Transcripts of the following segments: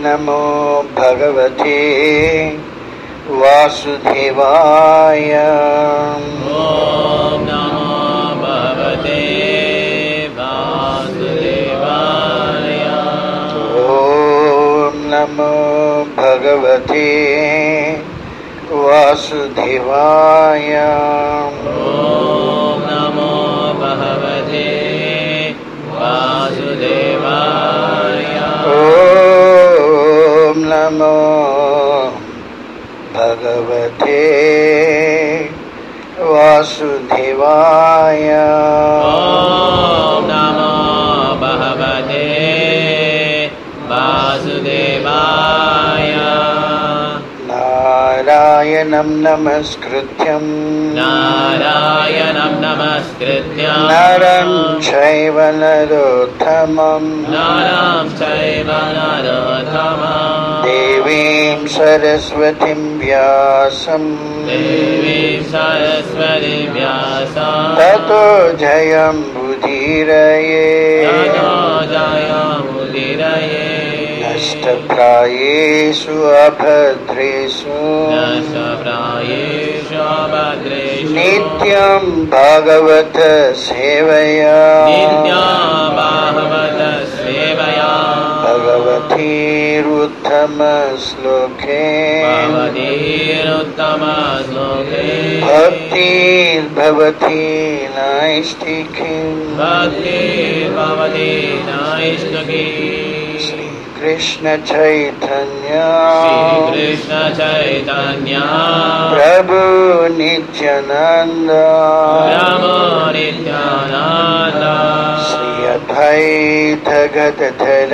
नमो भगवते वासुदेवाय ॐ नमो भगवते वासुदेवाय ॐ नमो भगवते वासुदेवाय ॐ नमो भगवते वासुदेवाय ॐ नमो भगवते वासुदेवाय ॐ नमो भगवते वासुदेवाय नारायणं नमस्कृत्यं नारायणं नमस्कृत्य नरं चैव नरोत्तमं नरं चैव नरोत्तमम् देवीं सरस्वतीं व्यासं देवीं सरस्वती व्यासा ततो जयं बुधिरये ततो जयमुदिरये नष्टप्रायेषु अभद्रेषु दशप्रायेषु भद्रेषु नित्यं भागवत सेवया नित्या भागवत सेवया भगवतीरुत्तमश्लोके भवतीरुत्तमश्लोके भक्तिर्भवती नैष्टिकीम् भक्तिर्भवति नैष्टकी श्रीकृष्ण चैतन्य श्रीकृष्ण चैतन्य प्रभु नित्यानन्द रामो नित्यानन्द श्री अद्वैत गदधर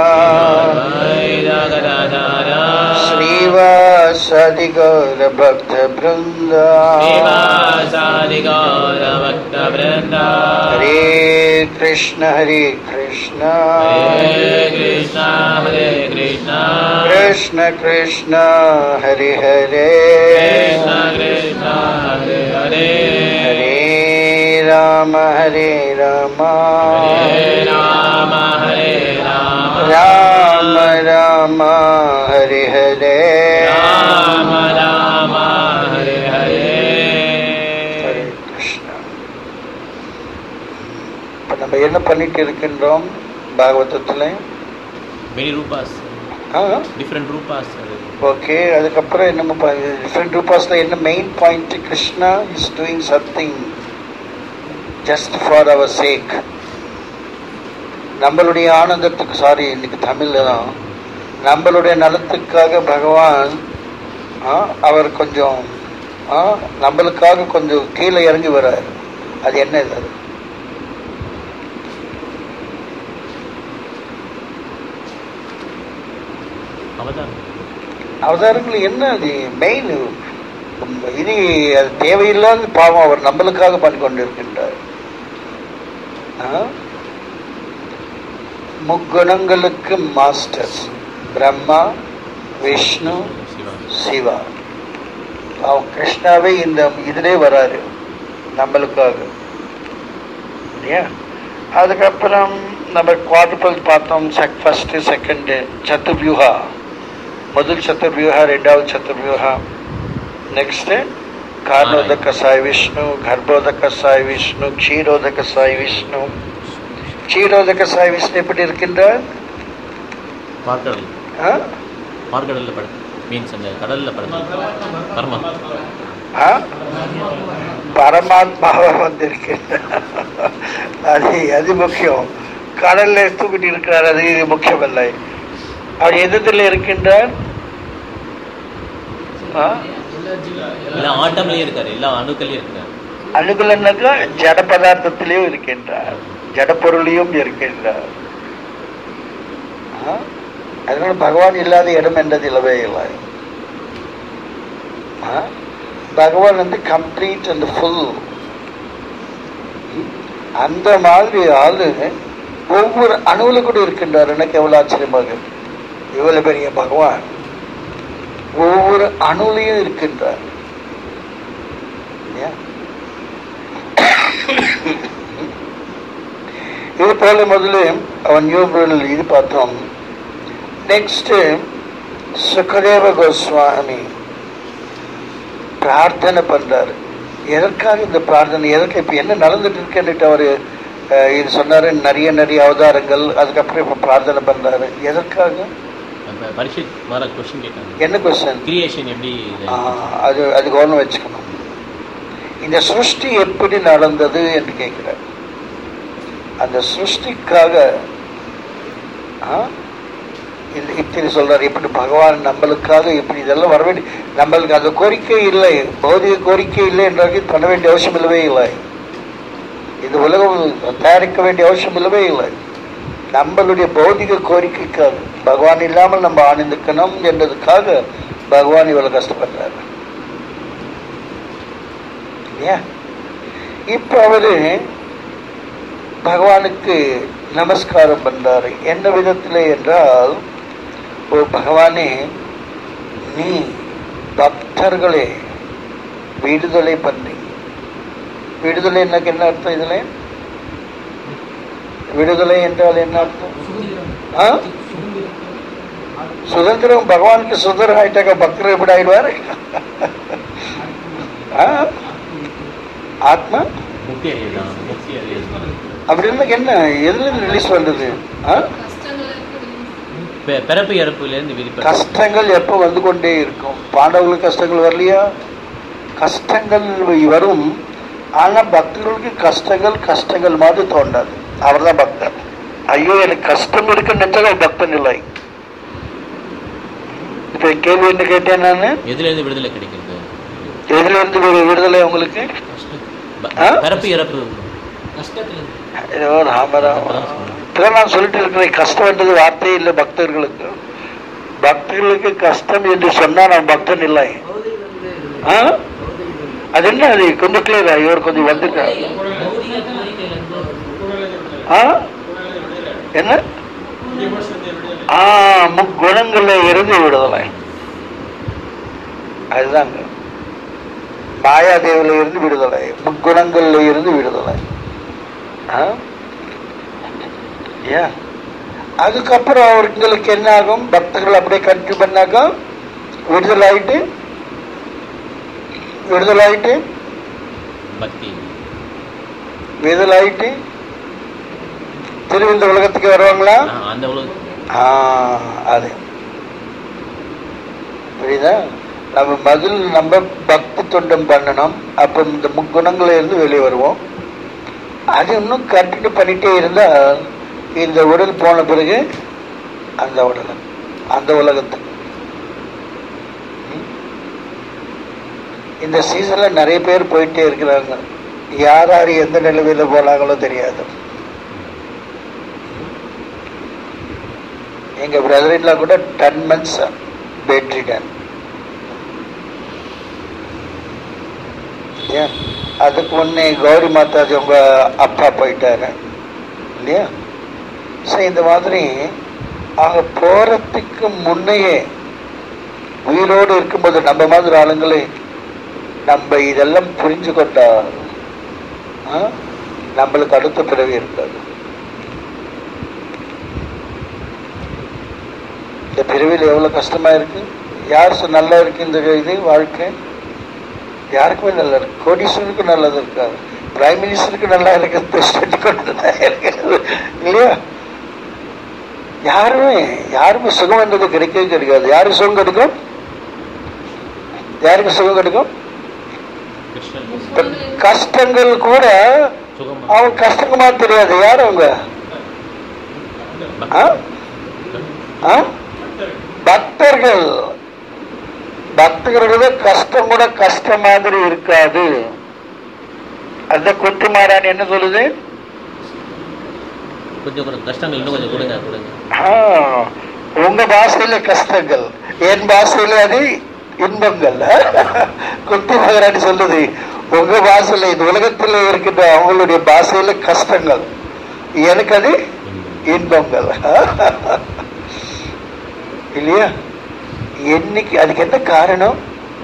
वैरगदाधर श्रीवासदि गौरभक्त वृन्द श्रीवासादि गौरभक्तवृन्द हरे कृष्ण हरे कृष्ण हरे कृष्ण हरे कृष्ण कृष्ण कृष्ण हरे हरे कृष्ण कृष्ण हरे हरे हरे राम हरे राम हरे राम हरे राम राम राम हरे हरे राम राम हरे हरे ஹரே கிருஷ்ணா இப்ப நம்ம என்ன பண்ணிட்டு இருக்கின்றோம் பாகவதத்துல Many rupas, ஆ different rupas. ஓகே அதுக்கப்புறம் என்ன டிஃப்ரெண்ட் ரூபாஸ்ல என்ன main point Krishna is doing something just for our sake நம்மளுடைய ஆனந்தத்துக்கு சாரி இன்னைக்கு தமிழ்ல தான் நம்மளுடைய நலத்துக்காக பகவான் ஆ, அவர் கொஞ்சம் ஆ, நம்மளுக்காக கொஞ்சம் கீழே இறங்கி வர்றாரு அது என்ன இது அது Avatar. அவதாரங்கள் என்ன அது மெயின் இனி அது தேவையில்லாத பாவம் அவர் நம்மளுக்காக பண்ணி கொண்டிருக்கின்றார் ஆ? முக்குணங்களுக்கு மாஸ்டர்ஸ் பிரம்மா விஷ்ணு Shiva. சிவா அவன் கிருஷ்ணாவே இந்த இதிலே வராரு நம்மளுக்காக இல்லையா அதுக்கப்புறம் நம்ம குவாட்ரபிள் பார்த்தோம் செக் ஃபர்ஸ்ட் செகண்ட் சத்துர்வியூஹா முதல் சத்துர்வியூஹா ரெண்டாவது வியூஹா நெக்ஸ்ட் காரணோதக சாய் விஷ்ணு கர்ப்போதக சாய் விஷ்ணு க்ஷீரோதக சாய் விஷ்ணு க்ஷீரோதக சாய் விஷ்ணு எப்படி இருக்கின்றார் பார்க்கடல் ஆ? பார்க்கடல்ல படு மீன்ஸ் அந்த கடல்ல படுத்து பரமா ஆ? பரமாத்மாவா வந்திருக்கின்றார் அது அது முக்கியம் கடல்ல தூக்கிட்டு இருக்கிறார் அது இது முக்கியமல்ல அவர் எதிர்த்துல இருக்கின்றார் ஆ? எல்லா ஆட்டம்லயும் இருக்காரு எல்லா அணுக்கள்லயும் இருக்காரு அணுகுலன்னாக்கா ஜட பதார்த்தத்திலையும் இருக்கின்றார் ஜட பொருளையும் இருக்கின்றார் ஆ? அதனால பகவான் இல்லாத இடம் என்றது இல்லவே இல்லை ஆ? பகவான் வந்து கம்ப்ளீட் அண்ட் ஃபுல் அந்த மாதிரி ஆளு ஒவ்வொரு அணுவுல கூட இருக்கின்றார் எனக்கு எவ்வளவு ஆச்சரியமாக இருக்கு. இவ்வளவு பெரிய பகவான் ஒவ்வொரு அணுலையும் இருக்கின்றார் இல்லையா? இது போல முதல்ல அவன் நியூ இது பார்த்தோம் நெக்ஸ்ட் சுகதேவ கோஸ்வாமி பிரார்த்தனை பண்றாரு எதற்காக இந்த பிரார்த்தனை எதற்கு இப்ப என்ன நடந்துட்டு இருக்குன்னுட்டு அவரு அஹ், இது சொன்னாரு நிறைய நிறைய அவதாரங்கள் அதுக்கப்புறம் இப்ப பிரார்த்தனை பண்றாரு எதற்காக அப்ப பரிஷத் மாற கொஸ்டின் கேட்டாங்க என்ன கொஸ்டின் கிரியேஷன் எப்படி இது? அது அது கவனம் வச்சுக்கணும் இந்த சிருஷ்டி எப்படி நடந்தது என்று கேட்கிறார் அந்த சிருஷ்டிக்காக ஆ, இந்த இப்படி சொல்றாரு இப்படி பகவான் நம்மளுக்காக இப்படி இதெல்லாம் வர வேண்டிய நம்மளுக்கு அந்த கோரிக்கை இல்லை பௌதிக கோரிக்கை இல்லை என்றால் பண்ண வேண்டிய அவசியம் இல்லவே இல்லை இந்த உலகம் தயாரிக்க வேண்டிய அவசியம் இல்லவே இல்லை நம்மளுடைய பௌதிக கோரிக்கைக்காக பகவான் இல்லாமல் நம்ம ஆனந்திக்கணும் என்றதுக்காக பகவான் இவ்வளவு கஷ்டப்படுறாரு இல்லையா இப்ப அவரு பகவானுக்கு நமஸ்காரம் பண்றாரு என்ன விதத்திலே என்றால் ஓ பகவானே நீ பக்தர்களே விடுதலை பண்ணி விடுதலை எனக்கு என்ன அர்த்தம் இதுல விடுதலை என்றால் என்ன அர்த்தம் ஆ? சுதந்திரம் பகவானுக்கு சுதந்திரம் ஆயிட்டாக்க பக்தர் எப்படி ஆயிடுவாரு ஆ? ஆத்மா முக்தி அடையலாம் முக்தி அடையலாம் அப்படின்னு என்ன எதுல ரிலீஸ் பண்றது ஆ? பெ- பிறப்பு இறப்புலேருந்து விதிப்பது கஷ்டங்கள் எப்ப வந்து கொண்டே இருக்கும் பாண்டவர்களுக்கு கஷ்டங்கள் வரலையா கஷ்டங்கள் வரும் ஆனா பக்தர்களுக்கு கஷ்டங்கள் கஷ்டங்கள் மாதிரி தோண்டாது அவர்தான் பக்தர் ஐயோ எனக்கு கஷ்டம் இருக்குன்னு நினைச்சாலும் அவர் பக்தன் இல்லை இப்ப என் கேள்வி என்ன கேட்டேன் நானு எதுலேருந்து விடுதலை கிடைக்கிறது எதுல இருந்து வி- விடுதலை உங்களுக்கு ப- ஆ? பிறப்பு இறப்பு ஏதோ ராமராம் இப்பதான் நான் சொல்லிட்டு இருக்கிறேன் கஷ்டம்ன்றது வார்த்தையே இல்லை பக்தர்களுக்கு பக்தர்களுக்கு கஷ்டம் என்று சொன்னா நான் பக்தன் இல்லை ஆ? அது என்ன அது கொஞ்சம் கிளியரா இவர் கொஞ்சம் வந்துட்டா ஆ? என்ன ஆ முக்குணங்கள்ல இருந்து விடுதலை அதுதாங்க மாயாதேவில இருந்து விடுதலை முக்குணங்கள்ல இருந்து விடுதலை ஆ? ஏன் அதுக்கப்புறம் அவர்களுக்கு என்ன ஆகும் பக்தர்கள் அப்படியே கண்டினியூ பண்ணாக்கா விடுதலை ஆயிட்டு விடுதலை ஆயிட்டு பக்தி விடுதலை ஆயிட்டு திரும்பி இந்த உலகத்துக்கு வருவாங்களா ஆ, அந்த உலக ஆ, அது புரியுதா நம்ம முதல் நம்ம பக்தி தொண்டம் பண்ணணும் அப்ப இந்த முக்குணங்களை இருந்து வெளியே வருவோம் அது இன்னும் கண்டினியூ பண்ணிட்டே இருந்தா இந்த உடல் போன பிறகு அந்த உடல் அந்த உலகத்துக்கு ம்? இந்த சீசன்ல நிறைய பேர் போயிட்டே இருக்கிறாங்க யார் யார் எந்த நிலைமையில போனாங்களோ தெரியாது எங்க பிரதரின்ல கூட டென் மந்த்ஸ் பெட் ரிட்டன் ஏன் அதுக்கு முன்னே கௌரி மாதாஜி உங்க அப்பா போயிட்டாரு இல்லையா ஸோ இந்த மாதிரி அவங்க போறதுக்கு முன்னையே உயிரோடு இருக்கும்போது நம்ம மாதிரி ஆளுங்களே நம்ம இதெல்லாம் புரிஞ்சு கொண்டா ஆ, நம்மளுக்கு அடுத்த பிறவி இருக்காது இந்த பிறவியில் எவ்வளவு கஷ்டமா இருக்கு யார் சொ- நல்லா இருக்கு இந்த இது வாழ்க்கை யாருக்குமே நல்லா இருக்கு கோடீஸ்வரனுக்கு நல்லது இருக்காது பிரைம் மினிஸ்டருக்கு நல்லா இருக்கு பிரசிடென்ட்டுக்கு நல்லா இருக்குது இல்லையா யாருமே யாருமே சுகம் என்றது கிடைக்கவே கிடைக்காது யாருக்கு சுகம் கிடைக்கும் யாருக்கு சுகம் கிடைக்கும் கிருஷ்ணன் இப்ப கஷ்டங்கள் கூட சுகமா அவங்க கஷ்டமா தெரியாது யார் அவங்க ஆ? ஆ? பக்தர்கள் பக்தர்களுக்கு கஷ்டம் கூட கஷ்டம் மாதிரி இருக்காது அந்த குத்துமாரான் என்ன சொல்லுது கொஞ்சம் கொஞ்சம் கஷ்டங்கள் இன்னும் கொஞ்சம் கொடுங்க கொடுங்க ஆ, உங்க பாஷையில கஷ்டங்கள் என் பாஷையில அது இன்பங்கள் குத்தி மகராணி சொல்லுது உங்க பாஷையில இந்த உலகத்துல இருக்கின்ற அவங்களுடைய பாஷையில கஷ்டங்கள் எனக்கு அது இன்பங்கள் இல்லையா என்னைக்கு அதுக்கு என்ன காரணம்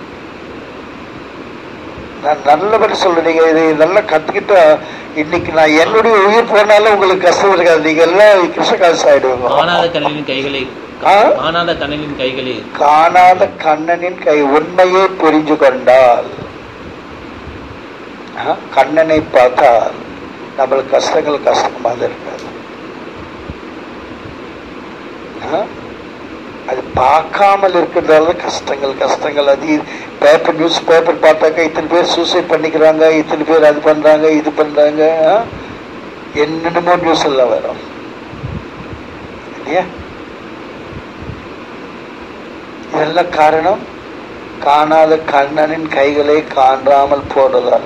நான் நல்லபடி சொல்றீங்க இதை நல்லா கத்துக்கிட்டா இன்னைக்கு நான் என்னுடைய உயிர் போனாலும் உங்களுக்கு கஷ்டம் இருக்காது நீங்க எல்லாம் கிருஷ்ணகாசு ஆயிடுவீங்க காணாத கல்லின் கைகளை ஆ? காணாத கண்ணனின் கைகளில் காணாத கண்ணனின் கை உண்மையை புரிஞ்சு கொண்டால் ஆ, கண்ணனை பார்த்தால் நம்மளுக்கு கஷ்டங்கள் கஷ்டமாக இருக்காது ஆ? அது பார்க்காமல் இருக்கிறதால கஷ்டங்கள் கஷ்டங்கள் அது பேப்பர் நியூஸ் பேப்பர் பார்த்தாக்கா இத்தனை பேர் சூசைட் பண்ணிக்கிறாங்க இத்தனை பேர் அது பண்றாங்க இது பண்றாங்க ஆ? என்னென்னமோ நியூஸ் எல்லாம் வரும் இல்லையா இதெல்லாம் காரணம் காணாத கண்ணனின் கைகளை காணாமல் போறதால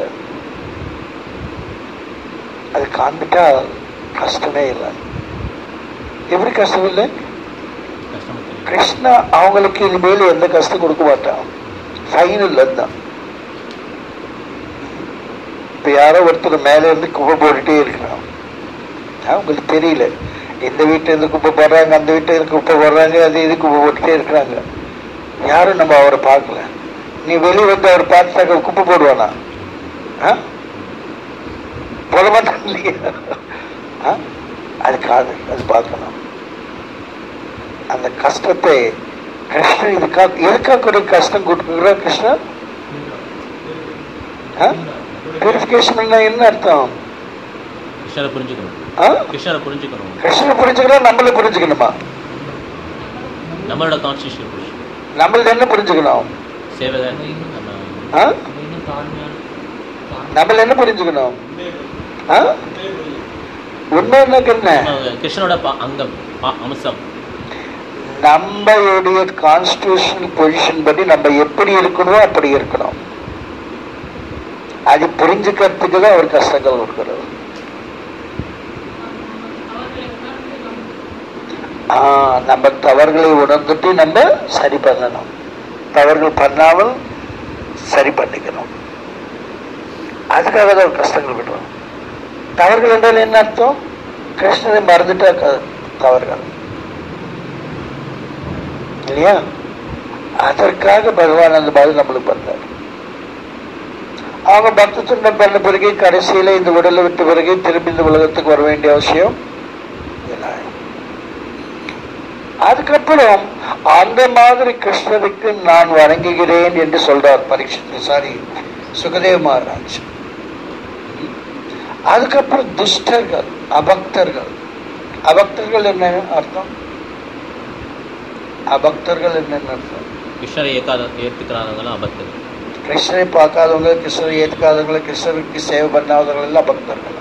அது காண்பிட்டா கஷ்டமே இல்லை எப்படி கஷ்டம் இல்லை கஷ்டம் தெரியும் கிருஷ்ணா அவங்களுக்கு இனிமேல் எந்த கஷ்டம் கொடுக்க மாட்டான் ஃபைனல் தான் இப்ப யாரோ ஒருத்தர் மேல இருந்து குப்பை போட்டுட்டே இருக்கிறான் அவங்களுக்கு தெரியல இந்த வீட்டுல இருந்து குப்பை போடுறாங்க அந்த வீட்டுல இருந்து குப்பை போடுறாங்க அது இது குப்பை போட்டுட்டே இருக்கிறாங்க யாரும் நம்ம அவரை பார்க்கல நீ வெளியே வந்து அவர் பார்த்தாக்க குப்பை போடுவானா ஆ? போட மாட்டான் இல்லையா ஆ? அது காது அது பார்க்கணும் அந்த கஷ்டத்தை கிருஷ்ணன் இதுக்காக எதுக்காக கூட கஷ்டம் கொடுக்குற கிருஷ்ணன் பியூரிஃபிகேஷன் என்ன அர்த்தம் கிருஷ்ணரை புரிஞ்சுக்கணும் ஆ? கிருஷ்ணரை புரிஞ்சுக்கணும் கிருஷ்ணனை புரிஞ்சுக்கணும் நம்மள புரிஞ்சுக்கணுமா நம்மளோட கான்ஸ்டியூஷன் புரிஞ்சு நம்மள என்ன புரிஞ்சுக்கணும் சேவை தான் நம்ம ஆ? நம்மள என்ன புரிஞ்சுக்கணும் ஆ? உண்மை என்னக்கு என்ன நம்ம கிருஷ்ணனோட பா- அங்கம் பா- அம்சம் நம்மளுடைய கான்ஸ்டியூஷன் பொசிஷன் படி நம்ம எப்படி இருக்கணுமோ அப்படி இருக்கணும் அது புரிஞ்சுக்கிறதுக்கு தான் அவர் கஷ்டங்கள் கொடுக்கிறது ஆ, நம்ம தவறுகளை உணர்ந்துட்டு நம்ம சரி பண்ணணும் தவறுகள் பண்ணாமல் சரி பண்ணிக்கணும் அதுக்காக தான் அவர் கஷ்டங்கள் விடுறோம் தவறுகள் என்றால் என்ன அர்த்தம் கிருஷ்ணனை மறந்துட்டா க- தவறுகள் இல்லையா அதற்காக பகவான் அந்த மாதிரி நம்மளுக்கு பண்ணார் அவங்க பக்த துண்டம் பண்ண பிறகு கடைசியில இந்த உடலை விட்ட பிறகு திரும்பி இந்த உலகத்துக்கு வர வேண்டிய அவசியம் இல்லை அதுக்கப்புறம் அந்த மாதிரி கிருஷ்ணருக்கு நான் வணங்குகிறேன் என்று சொல்றார் பரீட்சித்து சாரி சுகதேவ மகாராஜ் அதுக்கப்புறம் துஷ்டர்கள் அபக்தர்கள் அபக்தர்கள் என்ன அர்த்தம் அபக்தர்கள் என்னன்னு அர்த்தம் கிருஷ்ணரை ஏற்காத ஏற்றுக்கிறாதவங்களாம் அபக்தர்கள் கிருஷ்ணரை பார்க்காதவங்க கிருஷ்ணரை ஏற்காதவங்க கிருஷ்ணருக்கு சேவை பண்ணாதவங்க எல்லாம் பக்தர்கள்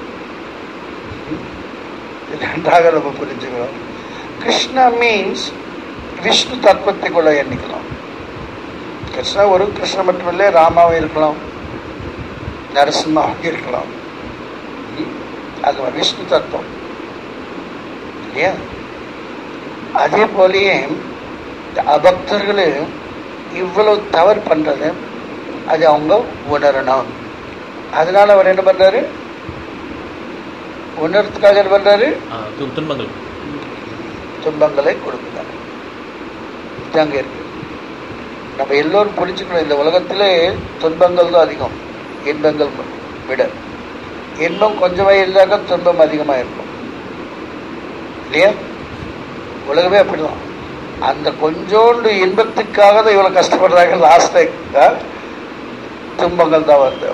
இது நன்றாக நம்ம புரிஞ்சுக்கணும் கிருஷ்ணா மீன்ஸ் விஷ்ணு தத்துவத்தை கூட எண்ணிக்கலாம் கிருஷ்ணா ஒரு கிருஷ்ணன் மட்டுமில்லை ராமாவும் இருக்கலாம் நரசிம்மாவும் இருக்கலாம் ம்? அது ஒரு விஷ்ணு தத்துவம் இல்லையா அதே போலயே இந்த அபக்தர்கள் இவ்வளவு தவறு பண்றது அது அவங்க உணரணும் அதனால அவர் என்ன பண்றாரு உணர்றதுக்காக என்ன பண்றாரு ஆ, து- துன்பங்கள் துன்பங்களை கொடுக்கிறார் இது அங்க இருக்கு நம்ம எல்லோரும் புரிஞ்சுக்கணும் இந்த உலகத்திலே துன்பங்கள் தான் அதிகம் இன்பங்கள் விட இன்பம் கொஞ்சமே இருந்தாக்க துன்பம் அதிகமாக இருக்கும் இல்லையா உலகமே அப்படிதான் அந்த கொஞ்சோண்டு இன்பத்துக்காக தான் இவ்வளவு கஷ்டப்படுறாங்க லாஸ்ட் துன்பங்கள் தான் வருது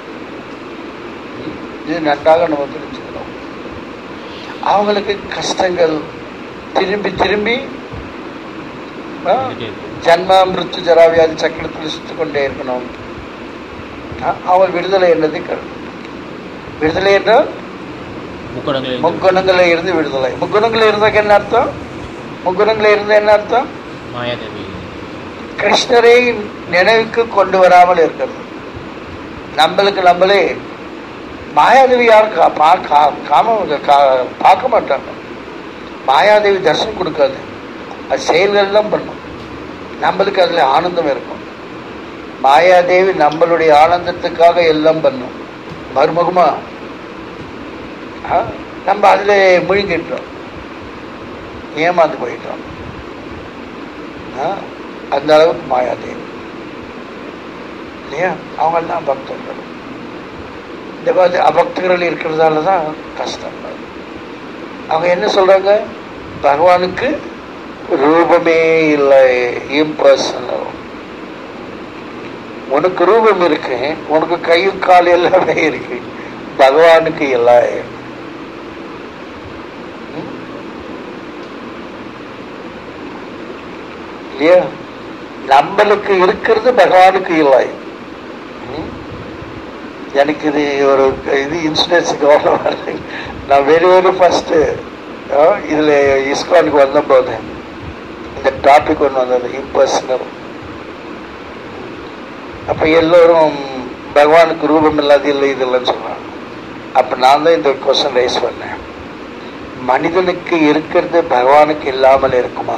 இது நன்றாக நம்ம புரிஞ்சுக்கணும் அவங்களுக்கு கஷ்டங்கள் திரும்பி திரும்பி ஆ, வந்துட்டே இருக்கு. ஜன்ம மிருத்து ஜராவியாதி சக்கரத்தில் சுத்து கொண்டே இருக்கணும் ஆ, அவங்க விடுதலை என்னது கரு- விடுதலை என்றால் முக்கோணங்களில் முக்குணங்களில் இருந்து விடுதலை முக்குணங்களில் இருந்தாக்க என்ன அர்த்தம் முக்குணங்களில் இருந்தா என்ன அர்த்தம் மாயாதேவி கிருஷ்ணரை நினைவுக்கு கொண்டு வராமல் இருக்கிறது நம்மளுக்கு நம்மளே மாயாதேவி யாரும் கா- பா- கா- காம கா- பார்க்க மாட்டாங்க மாயாதேவி தரிசனம் கொடுக்காது அது செயல்கள் தான் பண்ணும் நம்மளுக்கு அதுல ஆனந்தம் இருக்கும் மாயாதேவி நம்மளுடைய ஆனந்தத்துக்காக எல்லாம் பண்ணும் மருமகமா ஆ, நம்ம அதுல முழுங்கிட்டோம் ஏமாந்து போயிட்டோம் ஆ, அந்த அளவுக்கு மாயாதேவி இல்லையா அவங்கெல்லாம் பக்தர்கள் இந்த மாதிரி அபக்தர்கள் இருக்கிறதால தான் கஷ்டம் அவங்க என்ன சொல்றாங்க பகவானுக்கு ரூபமே இல்லை இம்பர்சனல் உனக்கு ரூபம் இருக்கு உனக்கு கையும் கால் எல்லாமே இருக்கு பகவானுக்கு எல்லாம் ம்? இல்லையா நம்மளுக்கு இருக்கிறது பகவானுக்கு இல்லை ம்? எனக்கு இது ஒரு இது இன்சூரன்ஸ் கவனம் வரல நான் வெரி வெரி ஃபர்ஸ்ட் இதுல இஸ்கானுக்கு வந்தபோது இந்த டாபிக் ஒன்று வந்தது இம்பர்சனல் அப்ப எல்லோரும் பகவானுக்கு ரூபம் இல்லாத இல்லை இது இல்லைன்னு சொல்றாங்க அப்ப நான் தான் இந்த கொஸ்டின் ரைஸ் பண்ணேன் மனிதனுக்கு இருக்கிறது பகவானுக்கு இல்லாமல் இருக்குமா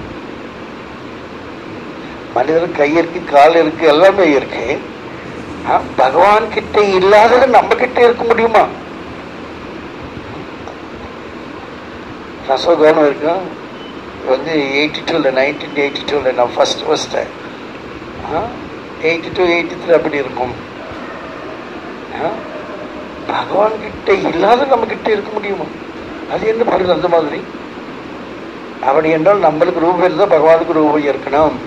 மனிதனுக்கு கை இருக்கு கால் இருக்கு எல்லாமே இருக்கு ஆ, பகவான் கிட்ட இல்லாதது நம்ம கிட்ட இருக்க முடியுமா ரசோ கவனம் இருக்கும் வந்து எயிட்டி டூல நைன்டீன் எயிட்டி டூல நான் first first eighty two eighty three அப்படி இருக்கும் ஆ? பகவான் கிட்ட இல்லாத நம்ம கிட்ட இருக்க முடியுமா அது என்ன பொருள் அந்த மாதிரி அப்படி என்றால் நம்மளுக்கு ரூபம் இருந்தால் பகவானுக்கு ரூபம் இருக்கணும்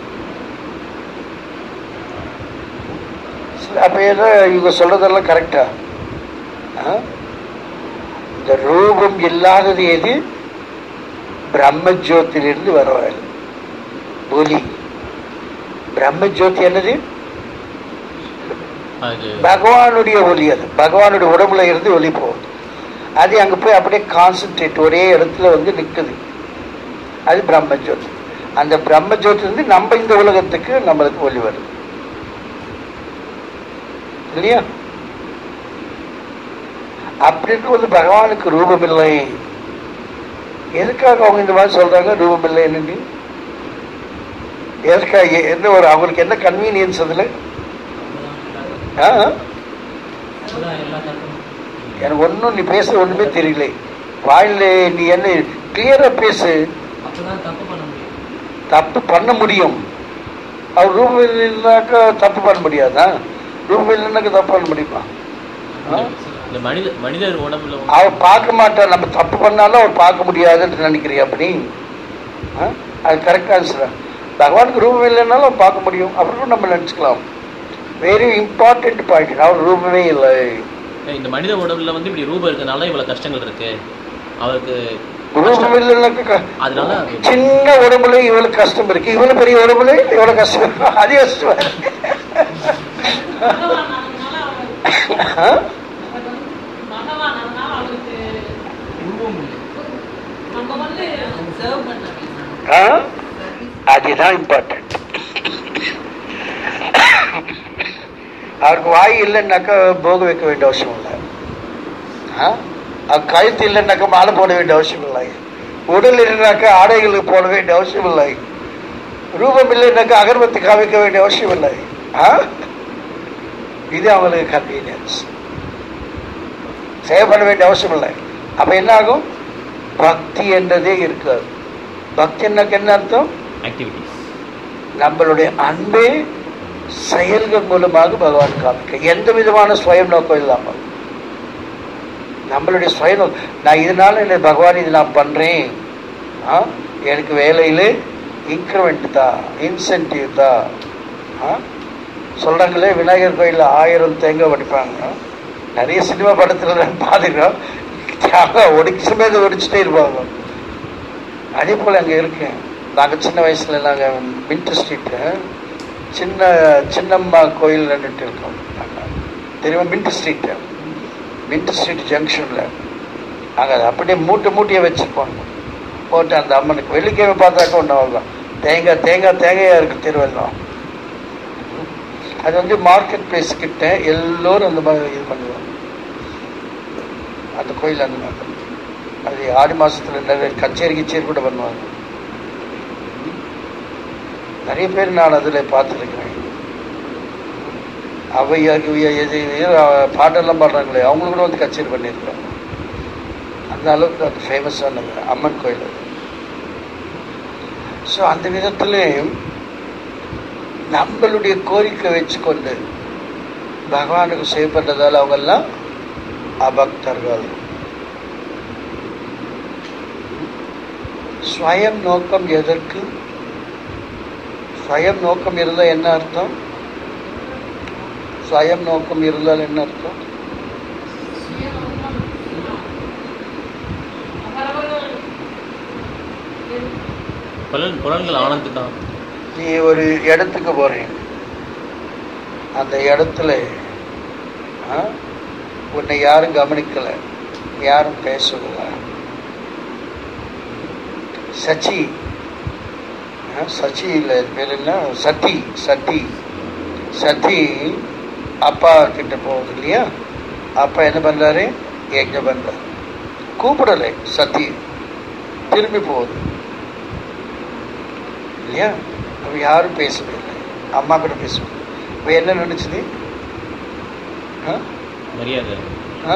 அப்ப என்ன இவங்க சொல்றதெல்லாம் கரெக்டா இந்த ரூபம் இல்லாதது எது பிரம்ம ஜோதியிலிருந்து வரவாள் ஒலி பிரம்ம ஜோதி என்னது அது பகவானுடைய ஒலி அது பகவானுடைய உடம்புல இருந்து ஒலி போகுது அது அங்க போய் அப்படியே கான்சென்ட்ரேட் ஒரே இடத்துல வந்து நிக்குது அது பிரம்ம ஜோதி அந்த பிரம்ம ஜோதி வந்து நம்ம இந்த உலகத்துக்கு நம்மளுக்கு ஒலி வருது இல்லையா அப்படி இருக்கும்போது பகவானுக்கு ரூபம் இல்லை எதுக்காக அவங்க இந்த மாதிரி சொல்றாங்க ரூபம் இல்லை என்னன்னு எதுக்காக என்ன ஒரு அவங்களுக்கு என்ன கன்வீனியன்ஸ் அதுல ஆ? எனக்கு ஒன்றும் நீ பேச ஒண்ணுமே தெரியல வாயில நீ என்ன கிளியரா பேசு அப்பதான் தப்பு பண்ண முடியும் தப்பு பண்ண முடியும் அவர் ரூபம் இல்லைனாக்கா தப்பு பண்ண முடியாதா ரூபம் இல்லைனாக்கா தப்பு பண்ண முடியுமா ஆ? இந்த மனித மனிதர் உடம்புல வந்து- அவர் பார்க்க மாட்டார் நம்ம தப்பு பண்ணாலும் அவர் பார்க்க முடியாதுன்னு நினைக்கிறியா அப்படி ஆ? அது கரெக்ட் ஆன்சர் பகவானுக்கு ரூபம் இல்லைன்னாலும் அவர் பார்க்க முடியும் அப்படின்னு நம்ம நினச்சிக்கலாம் வெரி இம்பார்ட்டன்ட் பாயிண்ட் அவர் ரூபமே இல்லை இந்த மனித உடம்புல வந்து இப்படி ரூபம் இருக்கனால இவ்வளவு கஷ்டங்கள் இருக்கு அவருக்கு ரூபம் இல்லைன்னாக்கா க- அதனால சின்ன உடம்புல இவளுக்கு கஷ்டம் இருக்கு இவ்வளவு பெரிய உடம்புல எவ்வளவு கஷ்டம் இருக்கு அதே கஷ்டம் இருக்கு. பகவான் அதனால அவருக்கு ஆ? அவர் வந்து பகவான் அதனால அவருக்கு ரூபம் இல்லை நம்ம வந்து சர்வ் பண்ண ஆ? அதுதான் இம்பார்ட்டன்ட் அவருக்கு வாய் இல்லைன்னாக்கா போக வைக்க வேண்டிய அவசியம் இல்லை ஆ? அவர் கழுத்து இல்லைன்னாக்கா மாலை போட வேண்டிய அவசியம் இல்லை உடல் இல்லைனாக்கா ஆடைகளுக்கு போட வேண்டிய அவசியம் இல்லை ரூபம் இல்லைன்னாக்கா அகர்பத்தி காமிக்க வேண்டிய அவசியம் இல்லை ஆ? இது அவங்களுக்கு கன்வீனியன்ஸ் சேவை பண்ண வேண்டிய அவசியம் இல்லை அப்ப என்ன ஆகும் பக்தி என்றதே இருக்காது பக்தி என்னக்கு என்ன அர்த்தம் ஆக்டிவிட்டிஸ் நம்மளுடைய அன்பே செயல்கள் மூலமாக பகவான் காமிக்க எந்த விதமான சுயம் நோக்கம் இல்லாமல் நம்மளுடைய சுய நோக்கம் நான் இதனால என்ன பகவான் இது நான் பண்றேன் ஆ? எனக்கு வேலையில இன்க்ரிமெண்ட் தான் இன்சென்டிவ் தான் ஆ? சொல்றாங்களே விநாயகர் கோயில்ல ஆயிரம் தேங்காய் வடிப்பாங்க நிறைய சினிமா படத்துல நான் பார்த்துக்கிறோம் தேங்காய் ஒடிக்க சமயத்தை ஒடிச்சுட்டே இருப்பாங்க அதே போல் அங்கே இருக்கேன் நாங்கள் சின்ன வயசில் நாங்கள் மின்ட் ஸ்ட்ரீட்டு சின்ன சின்னம்மா கோயில் நின்றுட்டு இருக்கோம் நாங்க. தெரியுமா மின்ட் ஸ்ட்ரீட்டு மின்ட் ஸ்ட்ரீட் ஜங்ஷனில் அங்கே அப்படியே மூட்டை மூட்டையை வச்சுருப்பாங்க போட்டு அந்த அம்மனுக்கு வெள்ளிக்கிழமை பார்த்தாக்க ஒன்று அவ்வளோதான் தேங்காய் தேங்காய் தேங்காயாக இருக்குது திருவள்ளம் அது வந்து மார்க்கெட் பிளேஸ் கிட்ட எல்லோரும் அந்த மாதிரி இது பண்ணுவாங்க அந்த கோயில் அந்த மாதிரி அது ஆடி மாசத்துல நிறைய கச்சேரி கிச்சேரி கூட பண்ணுவாங்க நிறைய பேர் நான் அதுல பார்த்துருக்கிறேன் அவையா இவையா எது இது, அஹ், பாட்டெல்லாம் பாடுறாங்களே அவங்களும் கூட வந்து கச்சேரி பண்ணியிருக்காங்க அந்த அளவுக்கு அது ஃபேமஸானது அம்மன் கோயில் அது ஸோ அந்த விதத்துல நம்மளுடைய கோரிக்கை வச்சுக்கொண்டு பகவானுக்கு செய்யப்பட்டதால் அவங்கெல்லாம் அபக்தர்கள் ஸ்வயம் நோக்கம் எதற்கு ஸ்வயம் நோக்கம் இருந்தால் என்ன அர்த்தம் ஸ்வயம் நோக்கம் இருந்தால் என்ன அர்த்தம் அவரவர்கள் புலன் புலன்கள் ஆனந்துதான் நீ ஒரு இடத்துக்கு போறீங்க அந்த இடத்துல ஆ, உன்னை யாரும் கவனிக்கல யாரும் பேசல சச்சி ஆ, சச்சி இல்லை பேர் என்ன சத்தி சத்தி சத்தி அப்பா கிட்ட போகுது இல்லையா அப்பா என்ன பண்றாரு எங்க பண்றாரு கூப்பிடலை சத்தி திரும்பி போகுது இல்லையா அப்ப யாரும் பேசவே இல்லை அம்மா கூட பேசவே இப்போ என்ன நினைச்சது ஆ? மரியாதை ஆ?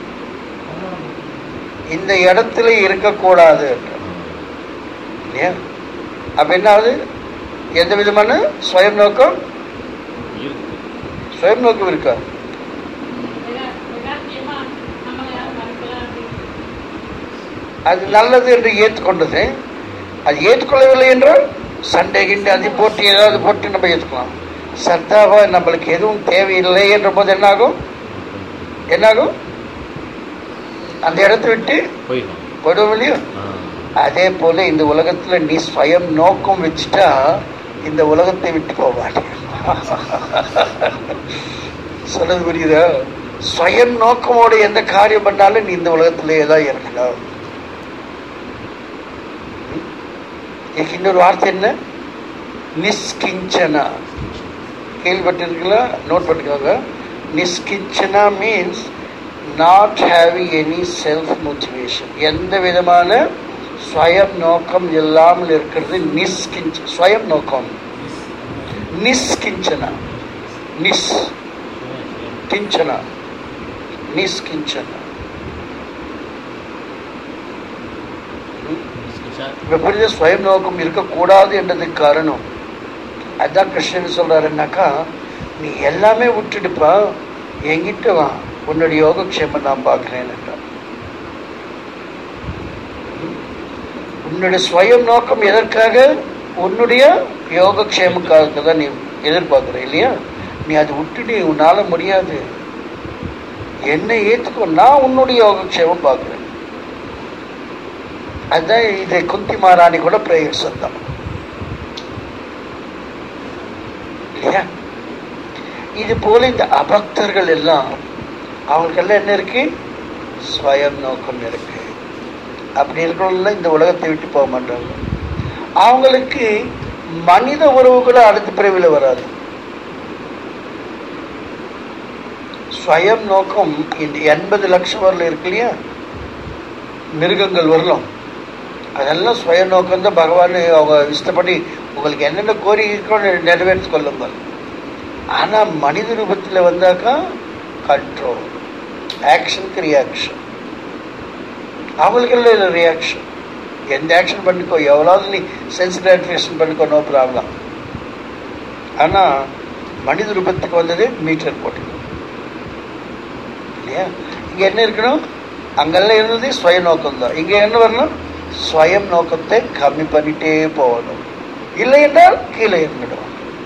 இந்த இடத்துல இருக்கக்கூடாது இல்லையா அப்ப என்ன ஆகுது எந்த விதமான சுயம் நோக்கம் இருக்கு சுயம் நோக்கம் இருக்கா மிக- மிகாத்தியமா நம்மளை யாரும் மறுக்கல அப்படின்னு அது நல்லது என்று ஏற்றுக்கொண்டது அது ஏற்றுக்கொள்ளவில்லை என்றால் சண்டை கிண்டை அது போட்டு ஏதாவது போட்டு நம்ம ஏற்றுக்கலாம் சத்தாவா நம்மளுக்கு எதுவும் தேவையில்லை என்ற போது என்னாகும் என்னாகும் அந்த இடத்தை விட்டு போயிடும் போயிடுவோம் இல்லையா ஆ. அதே போல இந்த உலகத்துல நீ ஸ்வயம் நோக்கம் வச்சுட்டா இந்த உலகத்தை விட்டு போக மாட்டேன் சொல்றது புரியுதா ஸ்வயம் நோக்கமோட எந்த காரியம் பண்ணாலும் நீ இந்த உலகத்திலேயே தான் இருக்கலாம் ம்? இதுக்கு இன்னொரு வார்த்தை என்ன நிஸ்கிஞ்சனா கேள்விப்பட்டிருக்கீங்களா நோட் பண்ணிக்கோங்க நிஸ்கிஞ்சனா means not having any self motivation எந்த விதமான ஸ்வயம் நோக்கம் இல்லாமல் இருக்கிறது நிஸ்கிஞ்ச ஸ்வயம் நோக்கம் நிஸ்கிஞ்சனா நிஸ் கிஞ்சனா நிஸ்கிஞ்சனா ம்? இப்ப புரியுது ஸ்வயம் நோக்கம் இருக்கக்கூடாது என்றதுக்கு காரணம் அதான் கிருஷ்ணன் சொல்றாருன்னாக்கா நீ எல்லாமே விட்டுடுப்பா என்கிட்ட வா உன்னுடைய யோகக்ஷேமம் நான் பார்க்கிறேன் என்றார் ம்? உன்னுடைய ஸ்வயம் நோக்கம் எதற்காக உன்னுடைய யோகக்ஷேமுக்காக தான் நீ எதிர்பார்க்கிற இல்லையா நீ அதை விட்டுட்டு உன்னால முடியாது என்னை ஏத்துக்கோ நான் உன்னுடைய யோகக்ஷேமம் பார்க்கிறேன் அதுதான் இதை குந்தி மகாராணி கூட பிரேயர் சொந்தம் இல்லையா இது போல இந்த அபக்தர்கள் எல்லாம் அவங்களுக்கெல்லாம் என்ன இருக்கு ஸ்வயம் நோக்கம் இருக்கு அப்படி இருக்கிறவங்க இந்த உலகத்தை விட்டு போக மாட்டாங்க அவங்களுக்கு மனித உறவுகளை அடுத்த பிறவில வராது ஸ்வயம் நோக்கம் இந்த எண்பது லட்சம் வரல இருக்கு இல்லையா மிருகங்கள் வரலாம் அதெல்லாம் சுய நோக்கம் தான் பகவான் அவங்க இஷ்டப்படி உங்களுக்கு என்னென்ன கோரிக்கை இருக்கோ நிறைவேற்றி கொள்ளுங்கள் ஆனா மனித ரூபத்துல வந்தாக்கா கண்ட்ரோல் ஆக்ஷனுக்கு ரியாக்ஷன் அவங்களுக்கு இல்லை ரியாக்ஷன் எந்த ஆக்ஷன் பண்ணிக்கோ எவ்வளவு நீ சென்ஸ் கிராட்டிஃபிகேஷன் பண்ணிக்கோ நோ ப்ராப்ளம் ஆனா மனித ரூபத்துக்கு வந்தது மீட்டர் போட்டுக்கணும் இல்லையா இங்க என்ன இருக்கணும் அங்கெல்லாம் இருந்தது சுய நோக்கம் தான் இங்க என்ன வரணும் ஸ்வயம் நோக்கத்தை கம்மி பண்ணிட்டே போகணும் இல்லை என்றால் கீழே இருந்துடும்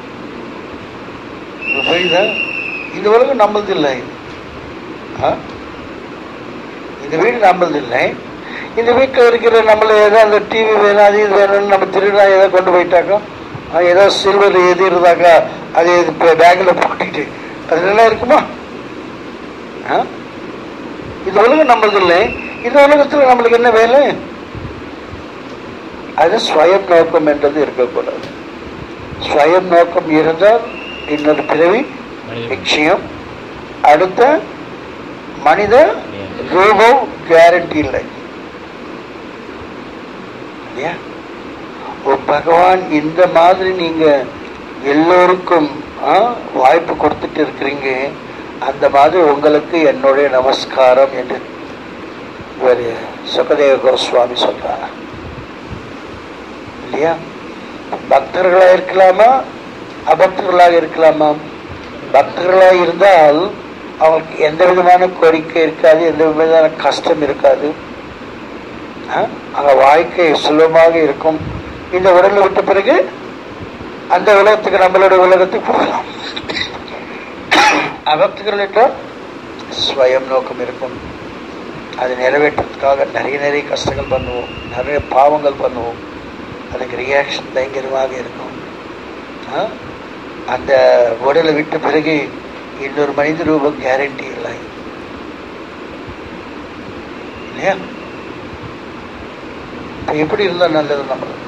இப்ப புரியுதா இந்த உலகம் நம்மளது இல்லை ஆ? இந்த வீடு நம்மளது இல்லை இந்த வீட்டில் இருக்கிற நம்மள ஏதோ அந்த டிவி வேணும் அது இது வேணும்னு நம்ம திருடா ஏதோ கொண்டு போயிட்டாக்கா ஆ, ஏதோ சில்வர் எது இருந்தாக்கா அது இப்போ பேக்கில் போட்டுட்டு அது நல்லா இருக்குமா ஆ? இந்த உலகம் நம்மளது இல்லை இந்த உலகத்தில் நம்மளுக்கு என்ன வேலை அது ஸ்வயம் நோக்கம் என்றது இருக்கக்கூடாது ஸ்வயம் நோக்கம் இருந்தால் இன்னொரு பிறவி மனித நிச்சயம் அடுத்த மனித ரூபம் கேரண்டி இல்லை இல்லையா ஓ பகவான் இந்த மாதிரி நீங்க எல்லோருக்கும் ஆ, வாய்ப்பு கொடுத்துட்டு இருக்கிறீங்க அந்த மாதிரி உங்களுக்கு என்னுடைய நமஸ்காரம் என்று இவர் சுகதேவ கோஸ்வாமி சொல்றார் இல்லையா பக்தர்களா இருக்கலாமா அபக்தர்களாக இருக்கலாமா பக்தர்களாக இருந்தால் அவங்களுக்கு எந்த விதமான கோரிக்கை இருக்காது எந்த விதமான கஷ்டம் இருக்காது ஆ? அங்க வாழ்க்கை சுலபமாக இருக்கும் இந்த உடலை விட்ட பிறகு அந்த உலகத்துக்கு நம்மளோட உலகத்துக்கு போகலாம் அகத்துக்களிட்ட ஸ்வயம் நோக்கம் இருக்கும் அதை நிறைவேற்றுறதுக்காக நிறைய நிறைய கஷ்டங்கள் பண்ணுவோம் நிறைய பாவங்கள் பண்ணுவோம் அதுக்கு ரியாக்ஷன் பயங்கரமாக இருக்கும் ஆ? அந்த உடலை விட்ட பிறகு இன்னொரு மனித ரூபம் கேரண்டி இல்லை இல்லையா இப்ப எப்படி இருந்தா நல்லது நம்மளுக்கு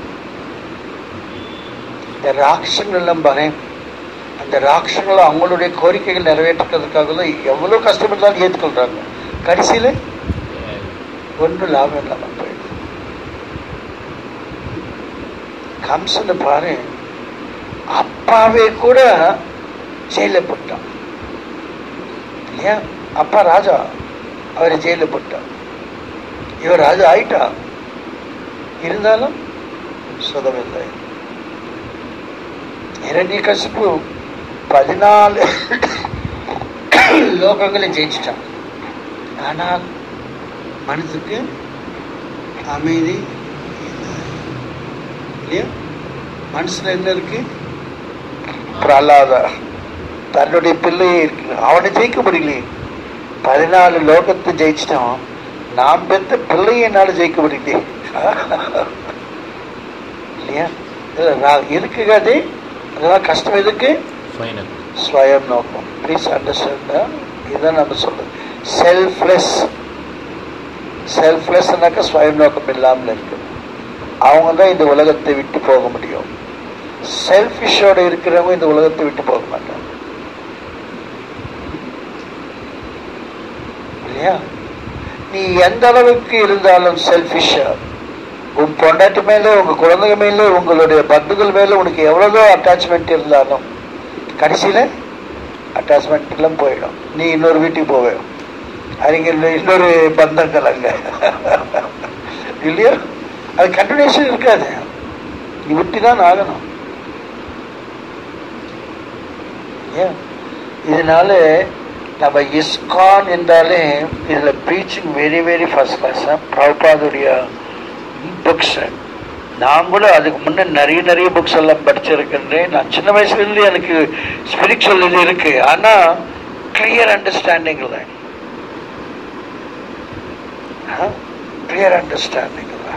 இந்த ராட்சங்கள் எல்லாம் பாரு அந்த ராட்சங்களை அவங்களுடைய கோரிக்கைகள் நிறைவேற்றுறதுக்காக தான் எவ்வளவு கஷ்டம் இருந்தாலும் ஏற்றுக்கொள்றாங்க கடைசியில ஒன்றும் லாபம் இல்லாமல் போயிடுது கம்சனை பாரு அப்பாவே கூட ஜெயில போட்டான் இல்லையா அப்பா ராஜா அவரை ஜெயில போட்டான் இவர் ராஜா ஆயிட்டா இருந்தாலும் சுதமில்லை இரண்டிய கசிப்பு பதினாலு லோகங்களை ஜெயிச்சிட்டான் ஆனால் மனசுக்கு அமைதி இல்லை. இல்லையா மனசுல என்ன இருக்கு பிரலாதா தன்னுடைய பிள்ளையே இருக்கு அவனை ஜெயிக்க முடியலையே பதினாலு லோகத்தை ஜெயிச்சிட்டான் நாம் பெத்த பிள்ளையை என்னால ஜெயிக்க முடியலையே இல்லையா இல்ல, நான் இருக்கு கதை அதெல்லாம் கஷ்டம் எதுக்கு ஃபைனல் ஸ்வயம் நோக்கம் ப்ளீஸ் அண்டர்ஸ்டாண்ட் இதுதான் நம்ம சொல்றது செல்ஃப்லெஸ் செல்ஃப்லெஸ்னாக்க ஸ்வயம் நோக்கம் இல்லாமல் இருக்கு அவங்க தான் இந்த உலகத்தை விட்டு போக முடியும் செல்ஃபிஷோட இருக்கிறவங்க இந்த உலகத்தை விட்டு போக மாட்டாங்க இல்லையா நீ எந்த அளவுக்கு இருந்தாலும் செல்ஃபிஷா உன் பொண்டாட்டி மேல உங்க குழந்தைங்க மேல உங்களுடைய பந்துகள் மேல உனக்கு எவ்வளவோ அட்டாச்மெண்ட் இருந்தாலும் கடைசியில அட்டாச்மெண்ட் எல்லாம் போயிடும் நீ இன்னொரு வீட்டுக்கு போவே அதுங்க இன்னொரு- இன்னொரு பந்தங்கள் அங்க இல்லையா அது கண்டினியூஷன் இருக்காது நீ விட்டு தான் ஆகணும் ஏன் இதனால நம்ம இஸ்கான் என்றாலே இதுல preaching very very first class பிரபாதுடைய புக்ஸ் நான் கூட அதுக்கு முன்ன நிறைய நிறைய புக்ஸ் எல்லாம் படிச்சிருக்கின்றேன் நான் சின்ன வயசுல இருந்து எனக்கு ஸ்பிரிச்சுவல் இது இருக்கு ஆனா கிளியர் அண்டர்ஸ்டாண்டிங் இல்லை கிளியர் அண்டர்ஸ்டாண்டிங் இல்லை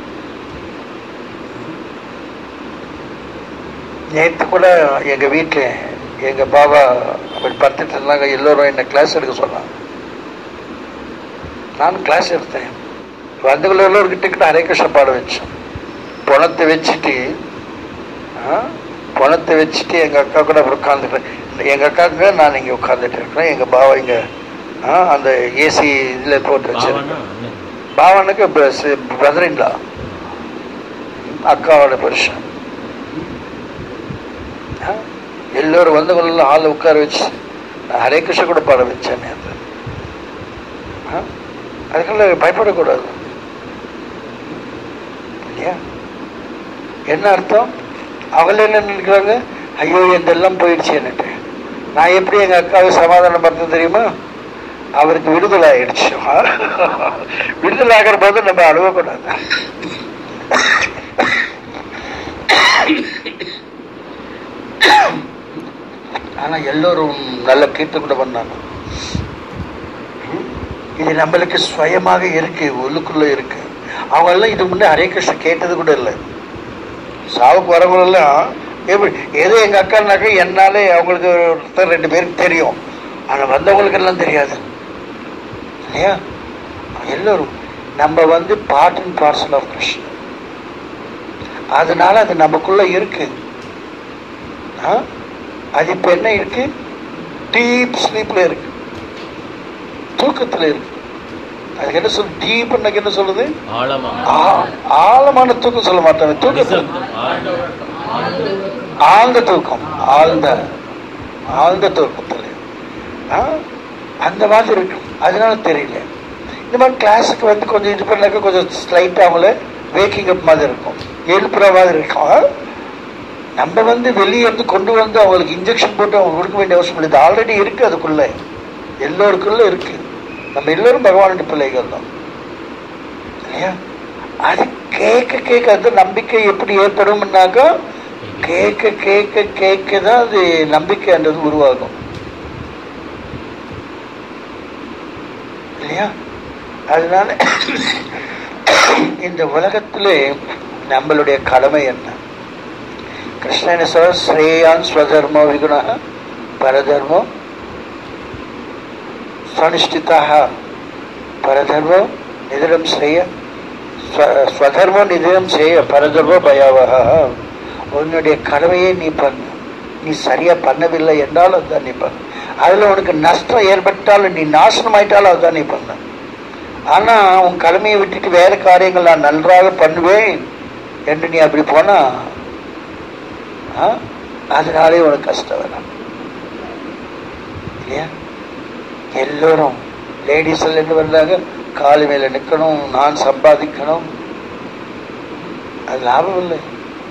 நேற்று கூட எங்க வீட்டுல எங்க பாபா அப்படி படுத்துட்டு இருந்தாங்க எல்லோரும் என்ன கிளாஸ் எடுக்க சொன்னாங்க நான் கிளாஸ் எடுத்தேன் வந்தவங்க எல்லோரும் கிட்ட ஹரே கிருஷ்ண பாட வச்சோம் பணத்தை வச்சுட்டு ஆ, பணத்தை வச்சுட்டு எங்க அக்கா கூட அப்புறம் உட்காந்துட்டேன் எங்க அக்காவுக்கு நான் இங்க உட்காந்துட்டு இருக்கிறேன் எங்க பாவா இங்க ஆ, அந்த ஏசி இதுல போட்டு வச்சிருக்கேன் பாவனா அண்ணன். பாவனுக்கு பிரதரின்லா அக்காவோட புருஷன் ஆ? எல்லோரும் வந்தவங்க ஆளை உட்கார வச்சு நான் ஹரே கிருஷ்ண கூட பாட வச்சேன் நேத்து. ஆ? அதுக்கெல்லாம் பயப்படக்கூடாது இல்லையா என்ன அர்த்தம் அவங்கள என்ன நினைக்கிறாங்க ஐயோ இதெல்லாம் போயிடுச்சு என்னட்டு நான் எப்படி எங்க அக்காவை சமாதானம் பண்ணது தெரியுமா அவருக்கு விடுதலை ஆயிடுச்சு விடுதலை ஆகிற போது நம்ம அழுவக்கூடாது ஆனா எல்லோரும் நல்ல கீர்த்தம் கூட பண்ணாங்க ம்? இது நம்மளுக்கு சுயமாக இருக்கு உள்ளுக்குள்ள இருக்கு அவங்க எல்லாம் இது முன்னே ஹரே கிருஷ்ண கேட்டது கூட இல்லை சாவுக்கு வரவங்களெல்லாம் எப்படி ஏதோ எங்க அக்கானாக்க என்னாலே அவங்களுக்கு ஒருத்தர் ரெண்டு பேருக்கு தெரியும் ஆனா வந்தவங்களுக்கு எல்லாம் தெரியாது இல்லையா எல்லோரும் நம்ம வந்து part and parcel of Krishnan அதனால அது நமக்குள்ள இருக்கு ஆ? அது இப்ப என்ன இருக்கு டீப் ஸ்லீப்ல இருக்கு தூக்கத்துல இருக்கு அதுக்கு என்ன சொல்லு டீப் என்ன சொல்லுது ஆழமா ஆ- ஆழமான தூக்கம் சொல்ல மாட்டாங்க தூக்கத்துல நிசப்தம். ஆழ்ந்த ஆழ்ந்த தூக்கம் ஆழ்ந்த ஆழ்ந்த தூக்கத்தில் ஆ? அந்த மாதிரி இருக்கும் அதனால தெரியல இந்த மாதிரி கிளாஸுக்கு வந்து கொஞ்சம் இது பண்ணாக்க கொஞ்சம் ஸ்லைட் அவங்கள வேக்கிங் அப் மாதிரி இருக்கும் எழுப்புற மாதிரி இருக்கும் ஆ? நம்ம வந்து வெளியே இருந்து கொண்டு வந்து அவங்களுக்கு இன்ஜெக்ஷன் போட்டு அவங்க கொடுக்க வேண்டிய அவசியம் இல்லை இது ஆல்ரெடி இருக்கு அதுக்குள்ள எல்லோருக்குள்ள இருக்கு நம்ம எல்லோரும் பகவானுடைய பிள்ளைகள் தான் இல்லையா அது கேட்க கேட்க அந்த நம்பிக்கை எப்படி ஏற்படும்னாக்கா கேட்க கேட்க கேட்க தான் அது நம்பிக்கைன்றது உருவாகும் இல்லையா அதனால இந்த உலகத்திலே நம்மளுடைய கடமை என்ன கிருஷ்ணன் சார் ஸ்ரேயான் ஸ்வதர்மோ விகுண பரதர்மோ சுனிஷ்டிதாக பரதர்மோ நிதிரம் ஸ்ரேய ஸ்வ- ஸ்வதர்மோ நிதிரம் ஸ்ரேய பரதர்மோ பயாவக உன்னுடைய கடமையை நீ பண்ணு நீ சரியா பண்ணவில்லை என்றால் அதுதான் நீ பண்ணு அதுல உனக்கு நஷ்டம் ஏற்பட்டாலும் நீ நாசனம் ஆயிட்டாலும் அதுதான் நீ பண்ணு ஆனா உன் கடமையை விட்டுட்டு வேற காரியங்கள் நான் நன்றாக பண்ணுவேன் என்று நீ அப்படி போனா ஆ, அதனாலே உனக்கு கஷ்டம் வேணாம் இல்லையா எல்லோரும் லேடிஸ் எல்லாம் வந்தாங்க காலு மேல நிக்கணும் நான் சம்பாதிக்கணும் அது லாபம் இல்லை